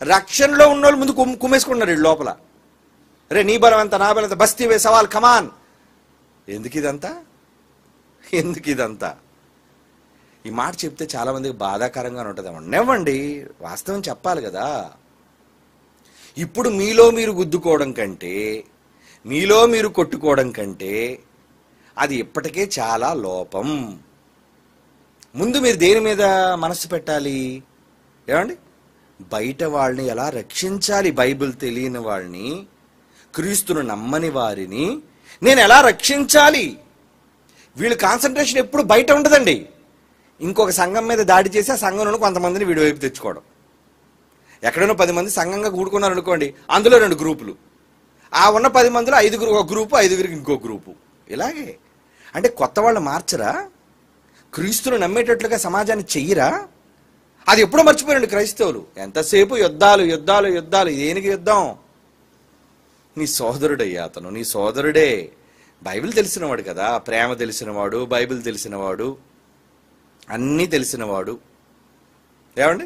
రక్షణలో ఉన్న వాళ్ళు ముందు కుమ్- కుమ్మేసుకున్నారు వీళ్ళు లోపల రే నీ బలం ఎంత నా బలం ఎంత బస్తీ వే సవాల్ కమాన్ ఎందుకు ఇదంతా ఎందుకు ఇదంతా ఈ మాట చెప్తే చాలా మందికి బాధాకరంగా ఉంటుంది నెవ్వండి వాస్తవం చెప్పాలి కదా ఇప్పుడు మీలో మీరు గుద్దుకోవడం కంటే మీలో మీరు కొట్టుకోవడం కంటే అది ఇప్పటికే చాలా లోపం ముందు మీరు దేని మీద మనసు పెట్టాలి ఏమండి బయట వాళ్ళని ఎలా రక్షించాలి బైబిల్ తెలియని వాళ్ళని క్రీస్తును నమ్మని వారిని నేను ఎలా రక్షించాలి వీళ్ళ కాన్సన్ట్రేషన్ ఎప్పుడు బయట ఉండదండి ఇంకొక సంఘం మీద దాడి చేసి ఆ సంఘంలో కొంతమందిని వీడి వైపు తెచ్చుకోవడం ఎక్కడైనా పది మంది సంఘంగా కూడుకున్నారు అనుకోండి అందులో రెండు గ్రూపులు ఆ ఉన్న పది మందిలో ఐదుగురు ఒక గ్రూపు ఐదుగురికి ఇంకో గ్రూపు ఇలాగే అంటే కొత్త వాళ్ళు మార్చరా క్రీస్తును నమ్మేటట్లుగా సమాజాన్ని చెయ్యరా అది ఎప్పుడో మర్చిపోయారండి క్రైస్తవులు ఎంతసేపు యుద్ధాలు యుద్ధాలు యుద్ధాలు దేనికి యుద్ధం నీ సోదరుడయ్యా అతను నీ సోదరుడే బైబిల్ తెలిసినవాడు కదా ప్రేమ తెలిసినవాడు బైబిల్ తెలిసినవాడు అన్నీ తెలిసినవాడు ఏమండి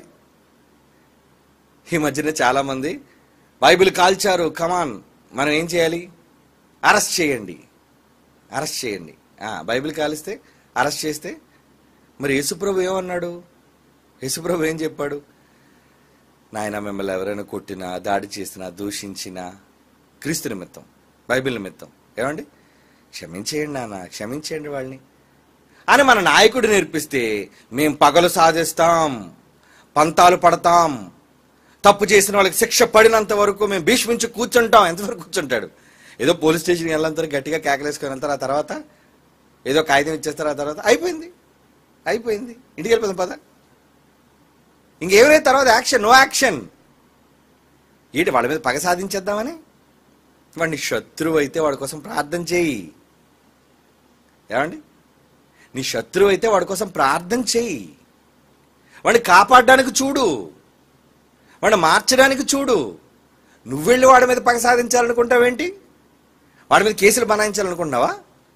ఈ మధ్యన చాలా మంది బైబిల్ కాల్చారు కమాన్ మనం ఏం చేయాలి అరెస్ట్ చేయండి అరెస్ట్ చేయండి ఆ, బైబిల్ కాలిస్తే అరెస్ట్ చేస్తే మరి యేసుప్రభు ఏమన్నాడు యేసుప్రభు ఏం చెప్పాడు నాయన మిమ్మల్ని ఎవరైనా కొట్టినా దాడి చేసినా దూషించినా క్రీస్తు నిమిత్తం బైబిల్ నిమిత్తం ఏమండి క్షమించేయండి నాన్న క్షమించేయండి వాళ్ళని అని మన నాయకుడు నేర్పిస్తే మేం పగలు సాధిస్తాం పంతాలు పడతాం తప్పు చేసిన వాళ్ళకి శిక్ష పడినంత వరకు మేము భీష్మించి కూర్చుంటాం ఎంతవరకు కూర్చుంటాడు ఏదో పోలీస్ స్టేషన్కి వెళ్ళంతా గట్టిగా కేకలేసుకొని వెళ్తారు ఆ తర్వాత ఏదో కాగితం ఇచ్చేస్తారు ఆ తర్వాత అయిపోయింది అయిపోయింది ఇంటికి వెళ్ళిపోతాం పద ఇంకేమైనా తర్వాత యాక్షన్ నో యాక్షన్ ఏంటి వాళ్ళ మీద పగ సాధించేద్దామని వాడిని శత్రువు అయితే వాడి కోసం ప్రార్థన చేయి ఏమండి నీ శత్రువు అయితే వాడి కోసం ప్రార్థన చేయి వాడిని కాపాడడానికి చూడు వాడిని మార్చడానికి చూడు నువ్వెళ్ళి వాడి మీద పగ సాధించాలనుకుంటావేంటి వాడి మీద కేసులు బనాయించాలనుకుంటున్నావా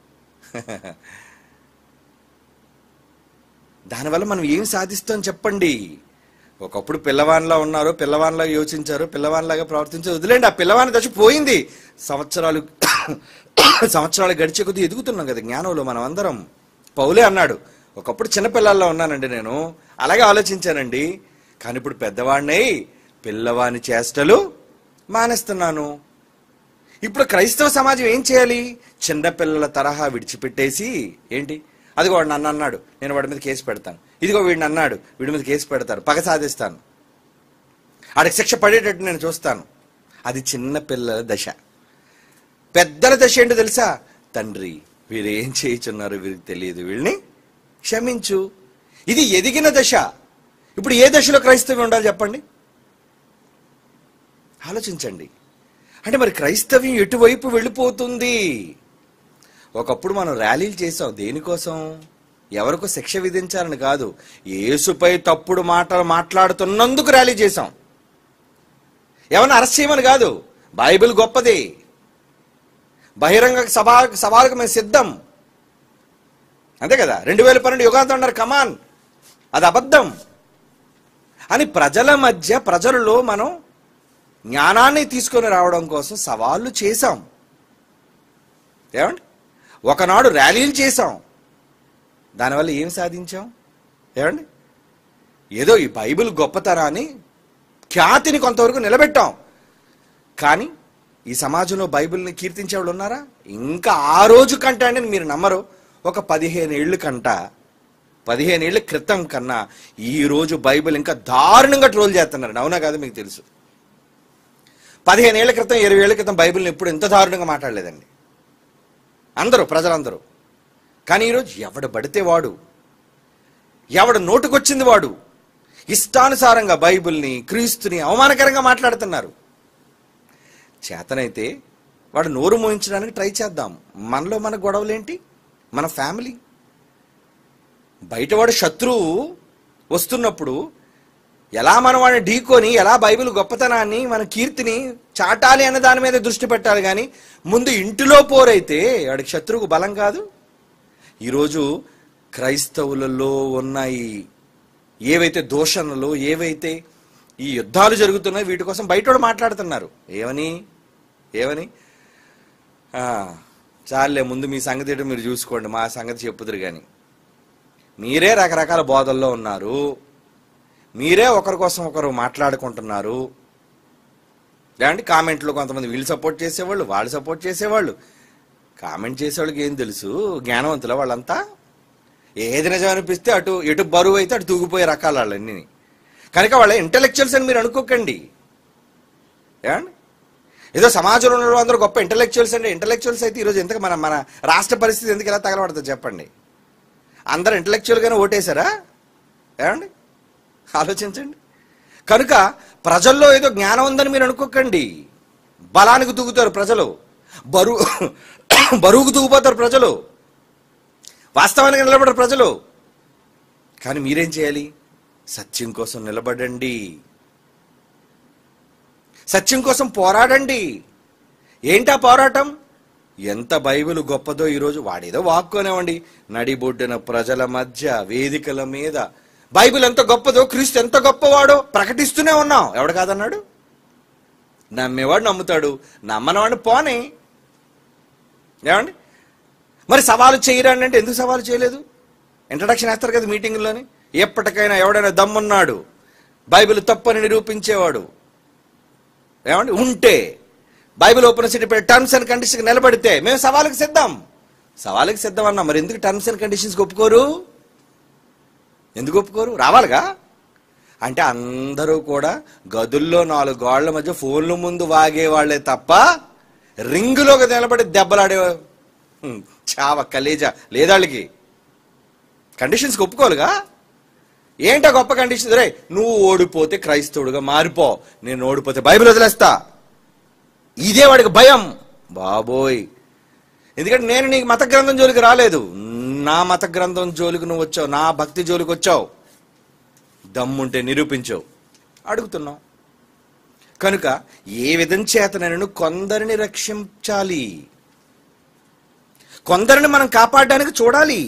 దానివల్ల మనం ఏం సాధిస్తాం చెప్పండి ఒకప్పుడు పిల్లవానిలా ఉన్నారు పిల్లవానిలా యోచించారు పిల్లవానిలాగా ప్రవర్తించారు వదిలేండి ఆ పిల్లవాని దశ పోయింది సంవత్సరాలు సంవత్సరాలు గడిచే కొద్దీ ఎదుగుతున్నాం కదా జ్ఞానంలో మనం అందరం పౌలే అన్నాడు ఒకప్పుడు చిన్నపిల్లల్లో ఉన్నానండి నేను అలాగే ఆలోచించానండి కానీ ఇప్పుడు పెద్దవాడినై పిల్లవాని చేష్టలు మానేస్తున్నాను ఇప్పుడు క్రైస్తవ సమాజం ఏం చేయాలి చిన్నపిల్లల తరహా విడిచిపెట్టేసి ఏంటి అదిగో వాడు నన్ను అన్నాడు నేను వాడి మీద కేసు పెడతాను ఇదిగో వీడిని అన్నాడు వీడి మీద కేసు పెడతారు పగ సాధిస్తాను ఆడికి శిక్ష పడేటట్టు నేను చూస్తాను అది చిన్న పిల్లల దశ పెద్దల దశ ఏంటో తెలుసా తండ్రి వీరు ఏం చేయుచున్నారు వీరికి తెలియదు వీళ్ళని క్షమించు ఇది ఎదిగిన దశ ఇప్పుడు ఏ దశలో క్రైస్తవ్యం ఉండాలి చెప్పండి ఆలోచించండి అంటే మరి క్రైస్తవ్యం ఎటువైపు వెళ్ళిపోతుంది ఒకప్పుడు మనం ర్యాలీలు చేసాం దేనికోసం ఎవరికో శిక్ష విధించాలని కాదు యేసుపై తప్పుడు మాటలు మాట్లాడుతున్నందుకు ర్యాలీ చేశాం ఎవరిని అరెస్ట్ చేయమని కాదు బైబిల్ గొప్పది బహిరంగ సభా సవాలకు మేము సిద్ధం అంతే కదా రెండు వేల పన్నెండు యుగాంతం అన్నారు కమాన్ అది అబద్ధం అని ప్రజల మధ్య ప్రజలలో మనం జ్ఞానాన్ని తీసుకొని రావడం కోసం సవాళ్ళు చేశాం ఏమండి ఒకనాడు ర్యాలీలు చేశాం దానివల్ల ఏం సాధించాం ఏమండి ఏదో ఈ బైబిల్ గొప్పతనాన్ని ఖ్యాతిని కొంతవరకు నిలబెట్టాం కానీ ఈ సమాజంలో బైబిల్ని కీర్తించే వాళ్ళు ఉన్నారా ఇంకా ఆ రోజు కంటే అండి మీరు నమ్మరు ఒక పదిహేను ఏళ్ళు కంట పదిహేను ఏళ్ళ క్రితం కన్నా ఈ రోజు బైబిల్ ఇంకా దారుణంగా ట్రోల్ చేస్తున్నారు అవునా కాదు మీకు తెలుసు పదిహేను ఏళ్ల క్రితం ఇరవై ఏళ్ల క్రితం బైబిల్ని ఎప్పుడు ఇంత దారుణంగా మాట్లాడలేదండి అందరూ ప్రజలందరూ కానీ ఈరోజు ఎవడు పడితే వాడు ఎవడు నోటుకొచ్చింది వాడు ఇష్టానుసారంగా బైబిల్ని క్రీస్తుని అవమానకరంగా మాట్లాడుతున్నారు చేతనైతే వాడు నోరు మోయించడానికి ట్రై చేద్దాం మనలో మన గొడవలేంటి మన ఫ్యామిలీ బయటవాడు శత్రువు వస్తున్నప్పుడు ఎలా మనం వాడిని ఢీకొని ఎలా బైబిల్ గొప్పతనాన్ని మన కీర్తిని చాటాలి అనే దాని మీద దృష్టి పెట్టాలి కానీ ముందు ఇంటిలో పోరైతే వాడికి శత్రువుకు బలం కాదు ఈరోజు క్రైస్తవులలో ఉన్నాయి ఏవైతే దోషణలు ఏవైతే ఈ యుద్ధాలు జరుగుతున్నాయి వీటి కోసం బయటోడు మాట్లాడుతున్నారు ఏమని ఏమని ఆ, చాలే ముందు మీ సంగతి ఏంటో మీరు చూసుకోండి మా సంగతి చెప్పుదురు కానీ మీరే రకరకాల బోధల్లో ఉన్నారు మీరే ఒకరి కోసం ఒకరు మాట్లాడుకుంటున్నారు లేదంటే కామెంట్లో కొంతమంది వీళ్ళు సపోర్ట్ చేసేవాళ్ళు వాళ్ళు సపోర్ట్ చేసేవాళ్ళు కామెంట్ చేసేవాళ్ళకి ఏం తెలుసు జ్ఞానవంతుల వాళ్ళంతా ఏది నిజం అనిపిస్తే అటు ఎటు బరువు అయితే అటు తూగిపోయే రకాలు వాళ్ళన్నీ కనుక వాళ్ళ ఇంటలెక్చువల్స్ అని మీరు అనుకోకండి ఏమండి ఏదో సమాజంలో ఉన్న అందరూ గొప్ప ఇంటలెక్చువల్స్ అంటే ఇంటలెక్చువల్స్ అయితే ఈరోజు ఎందుకు మన మన రాష్ట్ర పరిస్థితి ఎందుకు ఎలా తగలబడుతుంది చెప్పండి అందరు ఇంటలెక్చువల్గానే ఓటేశారా ఏమండి ఆలోచించండి కనుక ప్రజల్లో ఏదో జ్ఞానం ఉందని మీరు అనుకోకండి బలానికి తూగుతారు ప్రజలు బరువు బరువుకు తూగిపోతారు ప్రజలు వాస్తవానికి నిలబడరు ప్రజలు కానీ మీరేం చేయాలి సత్యం కోసం నిలబడండి సత్యం కోసం పోరాడండి ఏంటా పోరాటం ఎంత బైబిల్ గొప్పదో ఈరోజు వాడేదో వాక్కునేవండి నడిబొడ్డిన ప్రజల మధ్య వేదికల మీద బైబిల్ ఎంత గొప్పదో క్రీస్తు ఎంత గొప్పవాడో ప్రకటిస్తూనే ఉన్నాం ఎవడు కాదన్నాడు నమ్మేవాడు నమ్ముతాడు నమ్మనవాడు పోనే ఏమండి మరి సవాలు చేయరండి అంటే ఎందుకు సవాలు చేయలేదు ఇంట్రడక్షన్ వేస్తారు కదా మీటింగ్లోని ఎప్పటికైనా ఎవడైనా దమ్మున్నాడు బైబిల్ తప్పని నిరూపించేవాడు ఏమండి ఉంటే బైబిల్ ఓపెన్ సిటీ పెట్టి టర్మ్స్ అండ్ కండిషన్స్ నిలబడితే మేము సవాలుకి సిద్ధం సవాలుకి సిద్ధం అన్నా మరి ఎందుకు టర్మ్స్ అండ్ కండిషన్స్ ఒప్పుకోరు ఎందుకు ఒప్పుకోరు రావాలిగా అంటే అందరూ కూడా గదుల్లో నాలుగు గోళ్ల మధ్య ఫోన్ల ముందు వాగే వాళ్ళే తప్ప రింగులోకి నిలబడి దెబ్బలాడే హ్మ్, చావ కలేజా లేదాళ్ళకి కండిషన్స్ ఒప్పుకోవాలిగా ఏంటో గొప్ప కండిషన్ రే నువ్వు ఓడిపోతే క్రైస్తవుడుగా మారిపో నేను ఓడిపోతే బైబిల్ వదిలేస్తా ఇదే వాడికి భయం బాబోయ్ ఎందుకంటే నేను నీకు మత గ్రంథం జోలికి రాలేదు నా మత గ్రంథం జోలికి నువ్వు వచ్చావు నా భక్తి జోలికి వచ్చావు దమ్ముంటే నిరూపించావు అడుగుతున్నావు కనుక ఏ విధం చేత నేను కొందరిని రక్షించాలి కొందరిని మనం కాపాడడానికి చూడాలి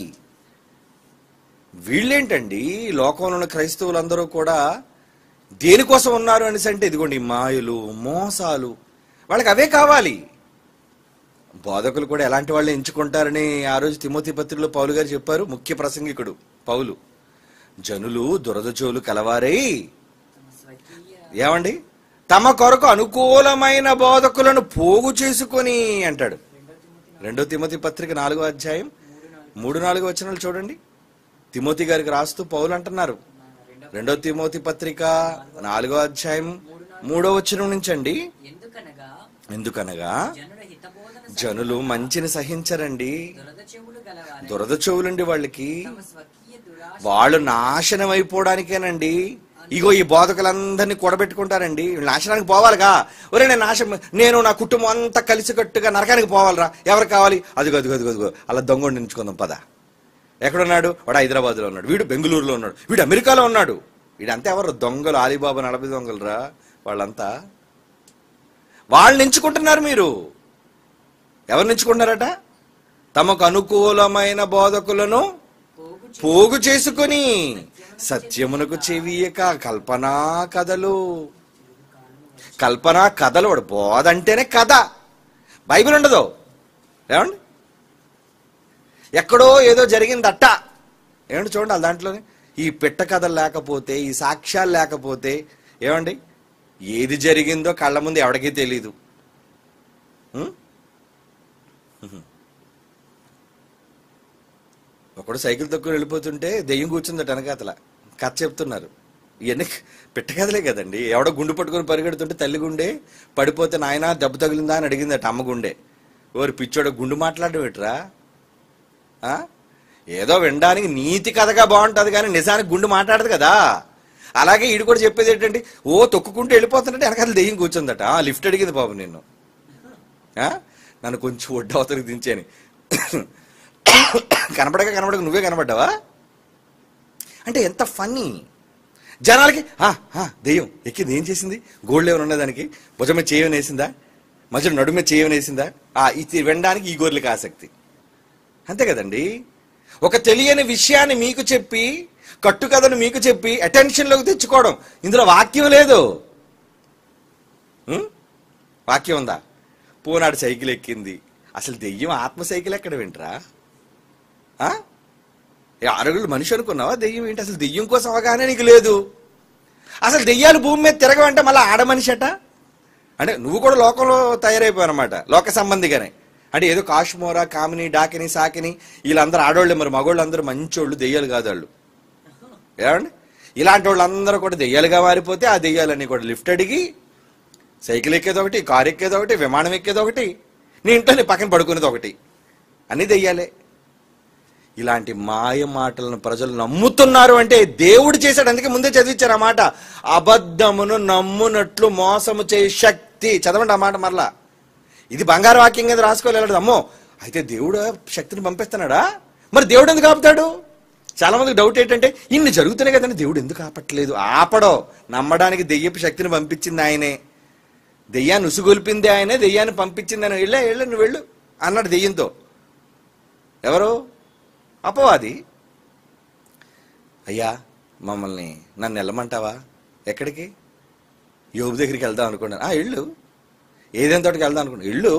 వీళ్ళేంటండి లోకంలో ఉన్న క్రైస్తవులందరూ కూడా దేనికోసం ఉన్నారు అనేసి అంటే ఇదిగోండి ఈ మాయలు మోసాలు వాళ్ళకి అవే కావాలి బోధకులు కూడా ఎలాంటి వాళ్ళు ఎంచుకుంటారని ఆ రోజు తిమోతి పత్రికలో పౌలు గారు చెప్పారు ముఖ్య ప్రసంగికుడు పౌలు జనులు దురదచోలు కలవారై తమ స్వకీయ ఏమండి తమ కొరకు అనుకూలమైన బోధకులను పోగు చేసుకొని అంటాడు రెండో తిమోతి పత్రిక నాలుగో అధ్యాయం మూడు నాలుగు వచనాలు చూడండి తిమోతి గారికి రాస్తూ పౌలు అంటున్నారు రెండో తిమోతి పత్రిక నాలుగో అధ్యాయం మూడో వచనం నుంచి అండి ఎందుకనగా ఎందుకనగా జనుల హితబోధన జనులు మంచిని సహించరండి దురద చెవులు గలవారు దురద చెవులండి వాళ్ళకి తమ స్వకీయ దురాశ వాళ్ళు నాశనం అయిపోవడానికేనండి ఇగో ఈ బోధకులందరినీ కూడబెట్టుకుంటారండి వీళ్ళు నాశనానికి పోవాలిగా ఒరే నేను నాశనం నేను నా కుటుంబం అంతా కలిసికట్టుగా నరకానికి పోవాలిరా ఎవరు కావాలి అదిగో అదిగో అదిగో అదిగో అలా దొంగ నించుకుందాం పద ఎక్కడున్నాడు వాడు హైదరాబాద్లో ఉన్నాడు వీడు బెంగళూరులో ఉన్నాడు వీడు అమెరికాలో ఉన్నాడు వీడంతా ఎవరు దొంగలు ఆలీబాబా నలభై దొంగలురా వాళ్ళంతా వాళ్ళని ఎంచుకుంటున్నారు మీరు ఎవరు ఎంచుకుంటున్నారట తమకు అనుకూలమైన బోధకులను పోగు చే- పోగు చేసుకొని సత్యమునకు చెవియక కల్పనా కథలు కల్పనా కథలు వాడు బోధ అంటేనే కథ బైబిల్ ఉండదు ఏమండి ఎక్కడో ఏదో జరిగిందట్ట ఏమండి చూడండి వాళ్ళ దాంట్లోనే ఈ పిట్ట కథలు లేకపోతే ఈ సాక్ష్యాలు లేకపోతే ఏమండి ఏది జరిగిందో కళ్ళ ముందు ఎవడికి తెలీదు ఉం? ఒకడు సైకిల్ తక్కువ వెళ్ళిపోతుంటే దెయ్యం కూర్చుందట వెనకాతల కథ చెప్తున్నారు ఇవన్నీ పిట్ట కథలే కదండి ఎవడో గుండు పట్టుకొని పరిగెడుతుంటే తల్లి గుండె పడిపోతే నాయన దెబ్బ తగిలిందా అని అడిగిందట అమ్మ గుండె ఓరి పిచ్చోడు గుండు మాట్లాడడం ఏట్రా ఆ? ఏదో వినడానికి నీతి కథగా బాగుంటుంది కానీ నిజానికి గుండు మాట్లాడదు కదా అలాగే ఈడు కూడా చెప్పేది ఏంటంటే ఓ తొక్కుకుంటూ వెళ్ళిపోతుంటే వెనకాల దెయ్యం కూర్చుందట ఆ, లిఫ్ట్ అడిగింది బాబు నిన్ను ఆ? నన్ను కొంచెం ఒడ్డు అవతలకి దించాని కనపడక కనపడక నువ్వే కనపడ్డావా అంటే ఎంత ఫన్నీ జనాలకి "ఆ, ఆ, దెయ్యం ఎక్కింది ఏం చేసింది గోల్డ్ ఏమైనా ఉన్నది దానికి భుజం మీద చేయమని వేసిందా మధ్యలో నడుము మీద చేయమని వేసిందా ఆ, ఇది వినడానికి ఈ గోర్లకి ఆసక్తి అంతే కదండి ఒక తెలియని విషయాన్ని మీకు చెప్పి కట్టు కథను మీకు చెప్పి అటెన్షన్లోకి తెచ్చుకోవడం ఇందులో వాక్యం లేదు ఉం? వాక్యం ఉందా పోనాడు సైకిల్ ఎక్కింది అసలు దెయ్యం ఆత్మ సైకిల్ ఎక్కడ వింటరా ఆ? ఏ అరుగులు మనిషి అనుకున్నావా దెయ్యం ఏంటి అసలు దెయ్యం కోసం అవగానే నీకు లేదు అసలు దెయ్యాలు భూమి మీద తిరగవంటే మళ్ళీ ఆడ మనిషట అంటే నువ్వు కూడా లోకంలో తయారైపోయావు అనమాట లోక సంబంధిగానే అంటే ఏదో కాశ్మోరా కామిని డాకిని సాకిని వీళ్ళందరూ ఆడోళ్ళు మరి మగోళ్ళు అందరూ మంచోళ్ళు దెయ్యాలు కాదు వాళ్ళు ఏమండి ఇలాంటి వాళ్ళందరూ కూడా దెయ్యాలుగా మారిపోతే ఆ దెయ్యాలన్నీ కూడా లిఫ్ట్ అడిగి సైకిల్ ఎక్కేది ఒకటి కారు ఎక్కేది ఒకటి విమానం ఎక్కేది ఒకటి నీ ఇంట్లో నీ పక్కన పడుకునేది ఒకటి అన్నీ దెయ్యాలే ఇలాంటి మాయ మాటలను ప్రజలు నమ్ముతున్నారు అంటే దేవుడు చేశాడు అందుకే ముందే చదివించారు ఆ మాట అబద్ధమును నమ్మునట్లు మోసము చేయ శక్తి చదవండి ఆ మాట మరలా ఇది బంగారు వాక్యం కదా రాసుకోలేదు అమ్మో అయితే దేవుడు శక్తిని పంపిస్తున్నాడా మరి దేవుడు ఎందుకు ఆపుతాడు చాలా మందికి డౌట్ ఏంటంటే ఇన్ని జరుగుతున్నాయి కదండి దేవుడు ఎందుకు ఆపట్లేదు ఆపడో నమ్మడానికి దెయ్యపు శక్తిని పంపించింది ఆయనే దెయ్యాన్ని ఉసుగొల్పింది ఆయనే దెయ్యాన్ని పంపించింది ఆయన వెళ్ళే వెళ్ళు నువ్వు వెళ్ళు అన్నాడు దెయ్యంతో ఎవరు అపవాది అయ్యా మమ్మల్ని నన్ను వెళ్ళమంటావా ఎక్కడికి యోబు దగ్గరికి వెళ్దాం అనుకున్నాను ఆ ఇళ్ళు ఏదైనా తోటికి వెళ్దాం అనుకున్నాను ఇళ్ళు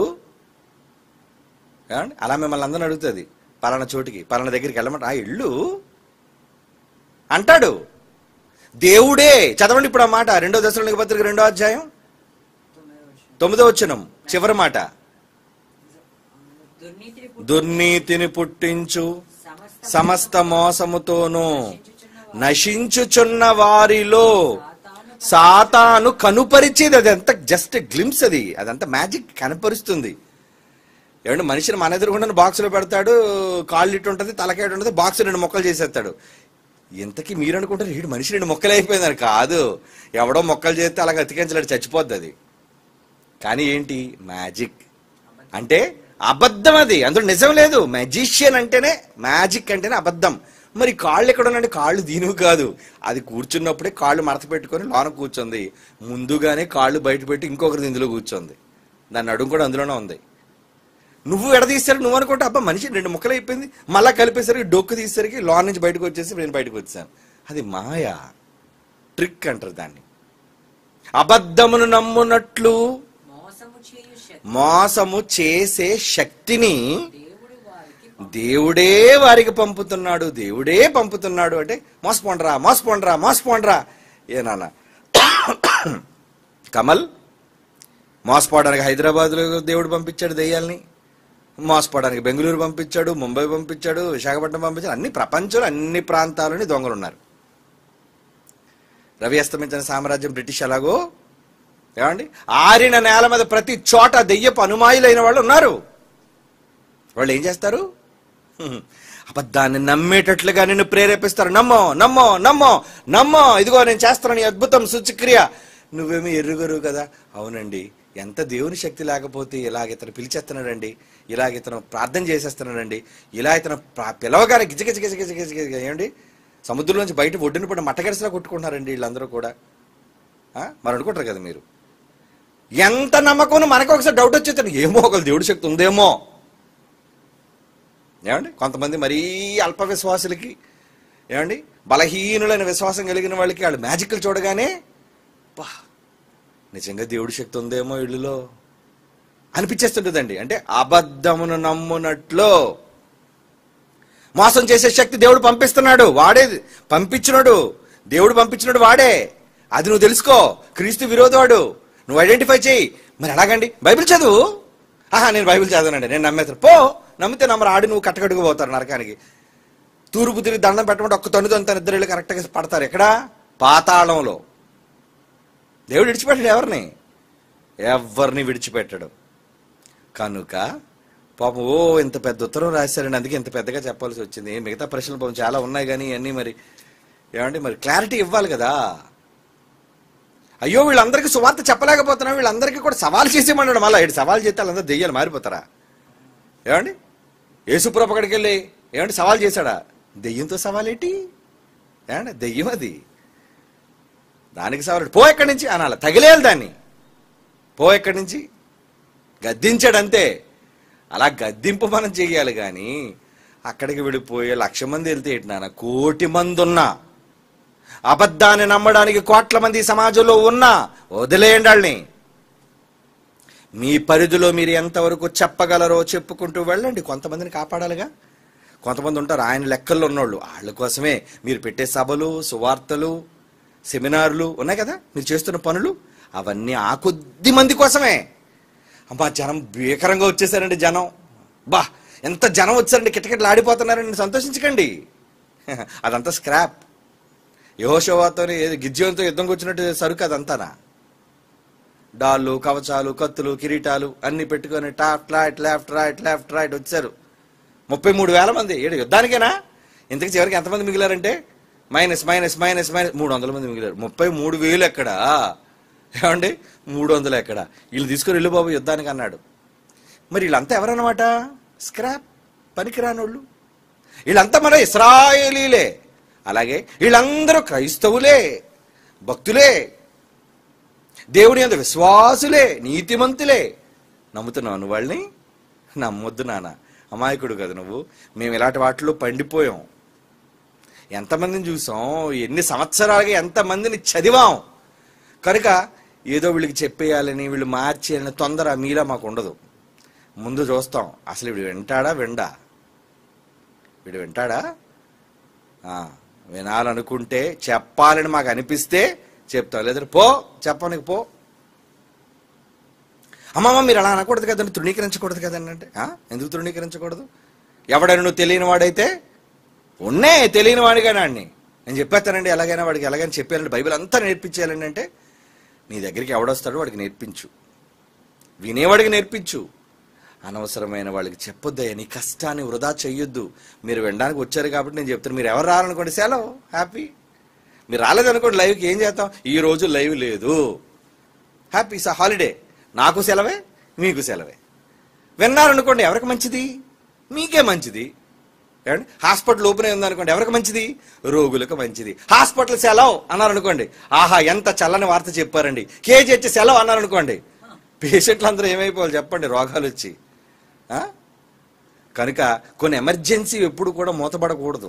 ఏమండి అలా మిమ్మల్ని అందరిని అడుగుతుంది పలానా చోటికి పలానా దగ్గరికి వెళ్ళమంట ఆ ఇళ్ళు అంటాడు దేవుడే చదవండి ఇప్పుడు ఆ మాట రెండో దశలోని పత్రిక రెండో అధ్యాయం తొమ్మిదో వచ్చినం చివరి మాట దుర్నీతిని పుట్టి దుర్నీతిని పుట్టించు సమస్త సమస్త మోసముతోనూ నశించుచున్న నశించుచున్న వారిలో సాతాను సాతాను కనుపరిచేది అదంతా జస్ట్ గ్లిమ్స్ అది అదంతా మ్యాజిక్ కనపరుస్తుంది ఏమంటే మనిషిని మన ఎదురుగుండా బాక్సులో పెడతాడు కాళ్ళు ఇటు ఉంటుంది తలకాయ ఇటు ఉంటుంది బాక్స్ రెండు మొక్కలు చేసేస్తాడు ఇంతకీ మీరు అనుకుంటారు వీడు మనిషి రెండు మొక్కలు అయిపోయిందని కాదు ఎవడో మొక్కలు చేస్తే అలాగ అతికించలేడు చచ్చిపోద్ది అది కానీ ఏంటి మ్యాజిక్ అంటే అబద్ధం అది అందులో నిజం లేదు మ్యాజిషియన్ అంటేనే మ్యాజిక్ అంటేనే అబద్ధం మరి కాళ్ళు ఎక్కడ ఉన్నాయంటే కాళ్ళు దీనివి కాదు అది కూర్చున్నప్పుడే కాళ్ళు మడత పెట్టుకొని లోన కూర్చుంది ముందుగానే కాళ్ళు బయట పెట్టి ఇంకొకరిది ఇందులో కూర్చుంది దాన్ని అడుగు కూడా అందులోనే ఉంది నువ్వు ఎడదీసరికి నువ్వు అనుకుంటే అబ్బా మనిషి రెండు ముక్కలు అయిపోయింది మళ్ళా కలిపేసరికి డొక్కు తీసేసరికి లోన్ నుంచి బయటకు వచ్చేసి నేను బయటకు వచ్చాను అది మాయా ట్రిక్ అంటారు దాన్ని అబద్ధమును నమ్మునట్లు మోసము చేయు శక్తి మోసము చేసే శక్తిని దేవుడు వారికి దేవుడే వారికి పంపుతున్నాడు దేవుడే పంపుతున్నాడు అంటే మోసపోండ్రా మోసపోండ్రా మోసపోండ్రా ఏ నాన్న కమల్ మోసపోవడానికి హైదరాబాద్లో దేవుడు పంపించాడు దెయ్యాల్ని మోసపోవడానికి బెంగళూరు పంపించాడు ముంబై పంపించాడు విశాఖపట్నం పంపించాడు అన్ని ప్రపంచంలో అన్ని ప్రాంతాలని దొంగలు ఉన్నారు రవి అస్తమించిన సామ్రాజ్యం బ్రిటిష్ ఎలాగో ఏమండి ఆరిన నేల మీద ప్రతి చోట దెయ్యపు అనుమాయులైన వాళ్ళు ఉన్నారు వాళ్ళు ఏం చేస్తారు హ్మ్. అబద్ధాన్ని నమ్మేటట్లుగా నిన్ను ప్రేరేపిస్తారు నమ్మో నమ్మో నమ్మో నమ్మో ఇదిగో నేను చేస్తాను ఈ అద్భుతం సూచక్రియ నువ్వేమీ ఎర్రుగరు కదా అవునండి ఎంత దేవుని శక్తి లేకపోతే ఇలాగ ఇతను పిలిచేస్తున్నాడండి ఇలాగ ఇతను ప్రార్థన చేసేస్తున్నాడండి ఇలా ఇతను ప్రా- పిలవగానే గిజ గిజ గిజ గిజ గిజ గిజ ఏమండి సముద్రంలోంచి బయట ఒడ్డున పడి మట్టగరిసిలా కొట్టుకుంటున్నారండి వీళ్ళందరూ కూడా ఆ? మరి అనుకుంటారు కదా మీరు ఎంత నమ్మకం మనకు ఒకసారి డౌట్ వచ్చేస్తాను ఏమో ఒక దేవుడి శక్తి ఉందేమో ఏమండి కొంతమంది మరీ అల్ప విశ్వాసులకి ఏమండి బలహీనులైన విశ్వాసం కలిగిన వాళ్ళకి వాళ్ళు మ్యాజిక్లు చూడగానే పా నిజంగా దేవుడి శక్తి ఉందేమో ఇళ్ళులో అనిపించేస్తుంటుందండి అంటే అబద్ధమును నమ్మునట్లు మోసం చేసే శక్తి దేవుడు పంపిస్తున్నాడు వాడే పంపించినాడు దేవుడు పంపించినాడు వాడే అది నువ్వు తెలుసుకో క్రీస్తు విరోధవాడు నువ్వు ఐడెంటిఫై చేయి మరి ఎలాగండి బైబిల్ చదువు ఆహా నేను బైబిల్ చదవనండి నేను నమ్మేస్తాను పో నమ్మితే నమ్మరు ఆడి నువ్వు కట్టకడుగు పోతారు నరకానికి తూర్పు తిరిగి దండం పెట్టమంటే ఒక్క తొని తన ఇద్దరు వెళ్ళి కరెక్ట్గా పడతారు ఎక్కడా పాతాళంలో దేవుడు విడిచిపెట్టాడు ఎవరిని ఎవరిని విడిచిపెట్టడు కనుక పాపం ఓ ఇంత పెద్ద ఉత్తరం రాశారండి అందుకే ఇంత పెద్దగా చెప్పాల్సి వచ్చింది మిగతా ప్రశ్నలు పాపం చాలా ఉన్నాయి కానీ అన్నీ మరి ఏమంటే మరి క్లారిటీ ఇవ్వాలి కదా అయ్యో వీళ్ళందరికీ సువార్త చెప్పలేకపోతున్నాం వీళ్ళందరికీ కూడా సవాల్ చేసేమన్నాడు మళ్ళీ ఇటు సవాల్ చేస్తే వాళ్ళందరూ దెయ్యాలు మారిపోతారా ఏమండి యేసుప్రభు అక్కడికి వెళ్ళి ఏమంటే సవాల్ చేశాడా దెయ్యంతో సవాల్ ఏంటి ఏమండి దెయ్యం అది దానికి సవాల్ పో ఎక్కడి నుంచి అనాలి తగిలేయాలి దాన్ని పో ఎక్కడి నుంచి గద్దించాడు అంతే అలా గద్దింపు మనం చేయాలి కానీ అక్కడికి వెళ్ళిపోయి లక్ష మంది వెళ్తే ఏంటి నాన్న కోటి మంది ఉన్నా అబద్ధాన్ని నమ్మడానికి కోట్ల మంది ఈ సమాజంలో ఉన్నా వదిలేయండి వాళ్ళని మీ పరిధిలో మీరు ఎంతవరకు చెప్పగలరో చెప్పుకుంటూ వెళ్ళండి కొంతమందిని కాపాడాలిగా కొంతమంది ఉంటారు ఆయన లెక్కల్లో ఉన్నోళ్ళు వాళ్ళ కోసమే మీరు పెట్టే సభలు సువార్తలు సెమినార్లు ఉన్నాయి కదా మీరు చేస్తున్న పనులు అవన్నీ ఆ కొద్ది మంది కోసమే అమ్మా జనం భీకరంగా వచ్చేసారండి జనం బా ఎంత జనం వచ్చారండి కిటకిటలు ఆడిపోతున్నారండి సంతోషించకండి అదంతా స్క్రాప్ యహోషవాతో గిజ్జంతో యుద్ధంకి వచ్చినట్టు సరుకు అదంతానా డాళ్ళు కవచాలు కత్తులు కిరీటాలు అన్ని పెట్టుకొని top right left right left right వచ్చారు ముప్పై మూడు వేల మంది ఏడు యుద్ధానికేనా ఇంతకు చివరికి ఎంతమంది మిగిలారంటే మైనస్ మైనస్ మైనస్ మైనస్ మూడు వందల మంది మిగిలారు ముప్పై మూడు వేలు ఎక్కడ ఏమండి మూడు వందలు ఎక్కడ వీళ్ళు తీసుకొని వెళ్ళు బాబు యుద్ధానికి అన్నాడు మరి వీళ్ళంతా ఎవరన్నమాట స్క్రాప్ పనికిరానోళ్ళు వీళ్ళంతా మన ఇస్రాయేలీలే అలాగే వీళ్ళందరూ క్రైస్తవులే భక్తులే దేవుని అంత విశ్వాసులే నీతిమంతులే నమ్ముతున్నావు నువ్వు వాళ్ళని నమ్మొద్దు నాన్న అమాయకుడు కదా నువ్వు మేము ఇలాంటి వాటిలో పండిపోయాం ఎంతమందిని చూసాం ఎన్ని సంవత్సరాలుగా ఎంతమందిని చదివాం కనుక ఏదో వీళ్ళకి చెప్పేయాలని వీళ్ళు మార్చేయాలని తొందర మీలా మాకు ఉండదు ముందు చూస్తాం అసలు వీడు వింటాడా విండా వీడు వింటాడా ఆ, వినాలనుకుంటే చెప్పాలని మాకు అనిపిస్తే చెప్తాం లేదా పో చెప్పనికి పో అమ్మమ్మ మీరు అలా అనకూడదు కదండి తృణీకరించకూడదు కదండి అంటే "ఆ? ఎందుకు తృణీకరించకూడదు ఎవడైనా నువ్వు తెలియని వాడైతే ఉన్నే తెలియని వాడిగానే వాడిని నేను చెప్పేస్తానండి ఎలాగైనా వాడికి ఎలాగైనా చెప్పానండి బైబిల్ అంతా నేర్పించేయాలండి అంటే నీ దగ్గరికి ఎవడొస్తాడో వాడికి నేర్పించు వినేవాడికి నేర్పించు అనవసరమైన వాళ్ళకి చెప్పొద్దయ్యా నీ కష్టాన్ని వృధా చెయ్యొద్దు మీరు వినడానికి వచ్చారు కాబట్టి నేను చెప్తాను మీరు ఎవరు రారనుకోండి సెలవు హ్యాపీ మీరు రాలేదనుకోండి లైవ్కి ఏం చేస్తాం ఈ రోజు లైవ్ లేదు హ్యాపీ సా హాలిడే నాకు సెలవే మీకు సెలవే విన్నారనుకోండి ఎవరికి మంచిది మీకే మంచిది ఏమండి హాస్పిటల్ ఓపెన్ అయింది అనుకోండి ఎవరికి మంచిది రోగులకు మంచిది హాస్పిటల్ సెలవు అన్నారనుకోండి ఆహా ఎంత చల్లని వార్త చెప్పారండి కేజీ వచ్చి సెలవు అన్నారనుకోండి పేషెంట్లు అందరూ ఏమైపోవాలి చెప్పండి రోగాలు వచ్చి ఆ? కనుక కొన్ని ఎమర్జెన్సీ ఎప్పుడు కూడా మూతపడకూడదు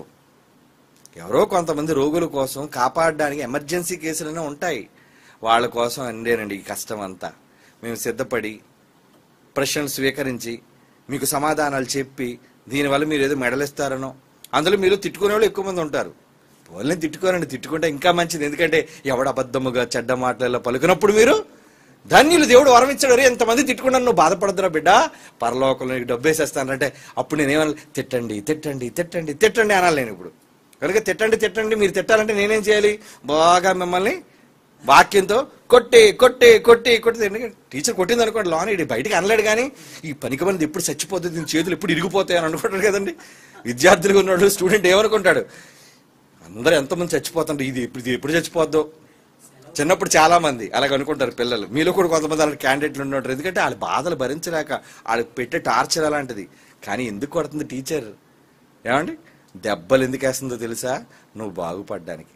ఎవరో కొంతమంది రోగుల కోసం కాపాడడానికి ఎమర్జెన్సీ కేసులనే ఉంటాయి వాళ్ళ కోసం అందేనండి ఈ కష్టం అంతా మేము సిద్ధపడి ప్రశ్నలు స్వీకరించి మీకు సమాధానాలు చెప్పి దీనివల్ల మీరు ఏదో మెడలిస్తారనో అందులో మీరు తిట్టుకునే వాళ్ళు ఎక్కువ మంది ఉంటారు వాళ్ళని తిట్టుకోరండి తిట్టుకుంటే ఇంకా మంచిది ఎందుకంటే ఎవడ అబద్ధముగా చెడ్డ మాటలలో పలుకున్నప్పుడు మీరు ధన్యులు దేవుడు వరమిచ్చాడు రే ఎంతమంది తిట్టుకున్నాను నువ్వు బాధపడదురా బిడ్డ పరలోకంలో నీకు డబ్బు వేసేస్తానంటే అప్పుడు నేనేమన్నా తిట్టండి తిట్టండి తిట్టండి తిట్టండి అనాలి నేను ఇప్పుడు కనుక తిట్టండి తిట్టండి మీరు తిట్టాలంటే నేనేం చేయాలి బాగా మిమ్మల్ని వాక్యంతో కొట్టి కొట్టి కొట్టి కొట్టి ఎందుకంటే టీచర్ కొట్టింది అనుకోండి లోన ఇది బయటికి అనలేడు కానీ ఈ పనికి మంది ఎప్పుడు చచ్చిపోతుంది దీని చేతులు ఎప్పుడు ఇరిగిపోతాయి అని అనుకుంటాడు కదండి విద్యార్థులుగా ఉన్నాడు స్టూడెంట్ ఏమనుకుంటాడు అందరూ ఎంతమంది చచ్చిపోతుంటారు ఇది ఇప్పుడు ఇది ఎప్పుడు చచ్చిపోద్దో చిన్నప్పుడు చాలా మంది అలాగ అనుకుంటారు పిల్లలు మీలో కూడా కొంతమంది అలాంటి క్యాండిడేట్లు ఉంటారు ఎందుకంటే వాళ్ళ బాధలు భరించలేక వాళ్ళకి పెట్టే టార్చర్ అలాంటిది కానీ ఎందుకు కొడుతుంది టీచర్ ఏమండి దెబ్బలు ఎందుకు వేస్తుందో తెలుసా నువ్వు బాగుపడ్డానికి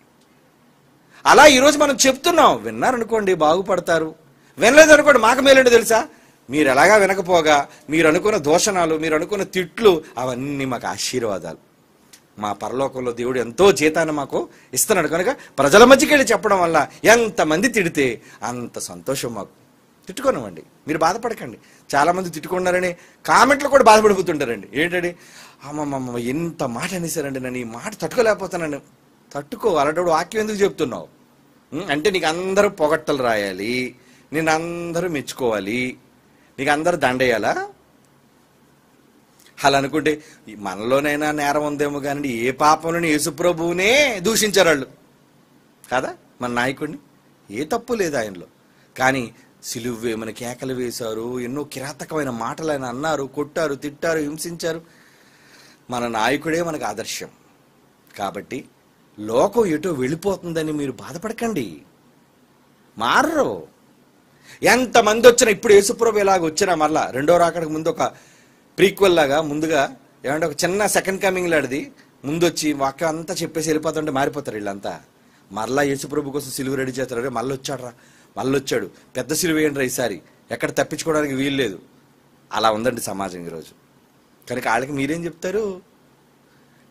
అలా ఈరోజు మనం చెప్తున్నాం విన్నారనుకోండి బాగుపడతారు వినలేదు అనుకోండి మాకు మేలండి తెలుసా మీరు ఎలాగా వినకపోగా మీరు అనుకున్న దోషణాలు మీరు అనుకున్న తిట్లు అవన్నీ మాకు ఆశీర్వాదాలు మా పరలోకంలో దేవుడు ఎంతో జీతాన్ని మాకు ఇస్తున్నాడు కనుక ప్రజల మధ్యకి వెళ్ళి చెప్పడం వల్ల ఎంతమంది తిడితే అంత సంతోషం మాకు తిట్టుకోనివ్వండి మీరు బాధపడకండి చాలా మంది తిట్టుకున్నారని కామెంట్లు కూడా బాధపడిపోతుంటారండి ఏంటండి అమ్మమ్మ ఎంత మాట అనేసారండి నన్ను ఈ మాట తట్టుకోలేకపోతున్నాను తట్టుకో అలాంటి వాక్యం ఎందుకు చెప్తున్నావు ఉం? అంటే నీకు అందరూ పొగట్టలు రాయాలి నేను అందరూ మెచ్చుకోవాలి నీకు అందరూ దండేయాలా అలా అనుకుంటే ఈ మనలోనైనా నేరం ఉందేమో కానీ ఏ పాపంలోని యేసుప్రభువునే దూషించారు వాళ్ళు కదా మన నాయకుడిని ఏ తప్పు లేదు ఆయనలో కానీ సిలువు వేమని కేకలు వేశారు ఎన్నో కిరాతకమైన మాటలు ఆయన అన్నారు కొట్టారు తిట్టారు హింసించారు మన నాయకుడే మనకు ఆదర్శం కాబట్టి లోకం ఎటో వెళ్ళిపోతుందని మీరు బాధపడకండి మారరు ఎంతమంది వచ్చినా ఇప్పుడు యేసుప్రభు ఇలాగ వచ్చినా మళ్ళా రెండో రాకడికి ముందు ఒక ప్రీక్వెల్ లాగా ముందుగా ఏమంటే ఒక చిన్న సెకండ్ కమింగ్ లాంటిది ముందు వచ్చి వాక్యం అంతా చెప్పేసి వెళ్ళిపోతుంటే మారిపోతారు వీళ్ళంతా మరలా యేసుప్రభు కోసం సిలువ రెడీ చేస్తారు "అరే, మళ్ళీ వచ్చాడు రా మళ్ళీ వచ్చాడు పెద్ద సిలువ వేయండి రా ఈసారి ఎక్కడ తప్పించుకోవడానికి వీలు లేదు అలా ఉందండి సమాజం ఈరోజు కనుక వాళ్ళకి మీరేం చెప్తారు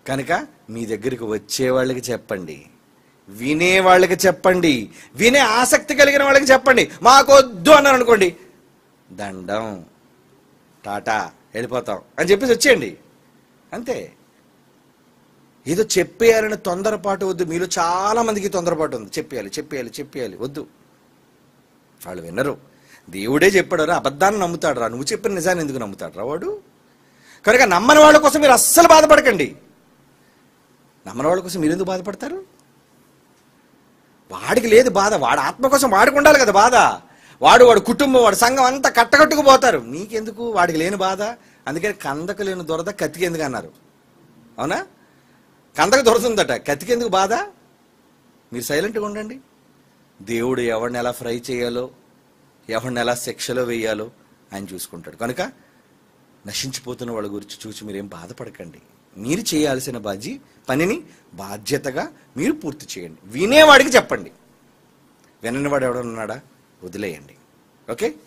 కనుక మీ దగ్గరికి వచ్చే వాళ్ళకి చెప్పండి వినే వాళ్ళకి చెప్పండి వినే ఆసక్తి కలిగిన వాళ్ళకి చెప్పండి మాకొద్దు అన్నారు అనుకోండి దండం టాటా వెళ్ళిపోతాం అని చెప్పేసి వచ్చేయండి అంతే ఏదో చెప్పేయాలని తొందరపాటు వద్దు మీలో చాలా మందికి తొందరపాటు ఉంది చెప్పేయాలి చెప్పేయాలి చెప్పేయాలి వద్దు వాళ్ళు వినరు దేవుడే చెప్పాడు రా అబద్ధాన్ని నమ్ముతాడు రా నువ్వు చెప్పిన నిజాన్ని ఎందుకు నమ్ముతాడు రా వాడు కనుక నమ్మని వాళ్ళ కోసం మీరు అస్సలు బాధపడకండి నమ్మని వాళ్ళ కోసం మీరు ఎందుకు బాధపడతారు వాడికి లేదు బాధ వాడు ఆత్మ కోసం వాడికి ఉండాలి కదా బాధ వాడు వాడు కుటుంబం వాడు సంఘం అంతా కట్టకట్టుకుపోతారు నీకెందుకు వాడికి లేని బాధ అందుకని కందకు లేని దొరద కత్తికెందుకు అన్నారు అవునా కందకు దొరుకుతుందట కత్తికెందుకు బాధ మీరు సైలెంట్గా ఉండండి దేవుడు ఎవరిని ఎలా ఫ్రై చేయాలో ఎవరిని ఎలా శిక్షలో వేయాలో ఆయన చూసుకుంటాడు కనుక నశించిపోతున్న వాళ్ళ గురించి చూసి మీరేం బాధపడకండి మీరు చేయాల్సిన బాజీ పనిని బాధ్యతగా మీరు పూర్తి చేయండి వినేవాడికి చెప్పండి వినని వాడు ఎవడన్నాడా వదిలేయండి ఓకే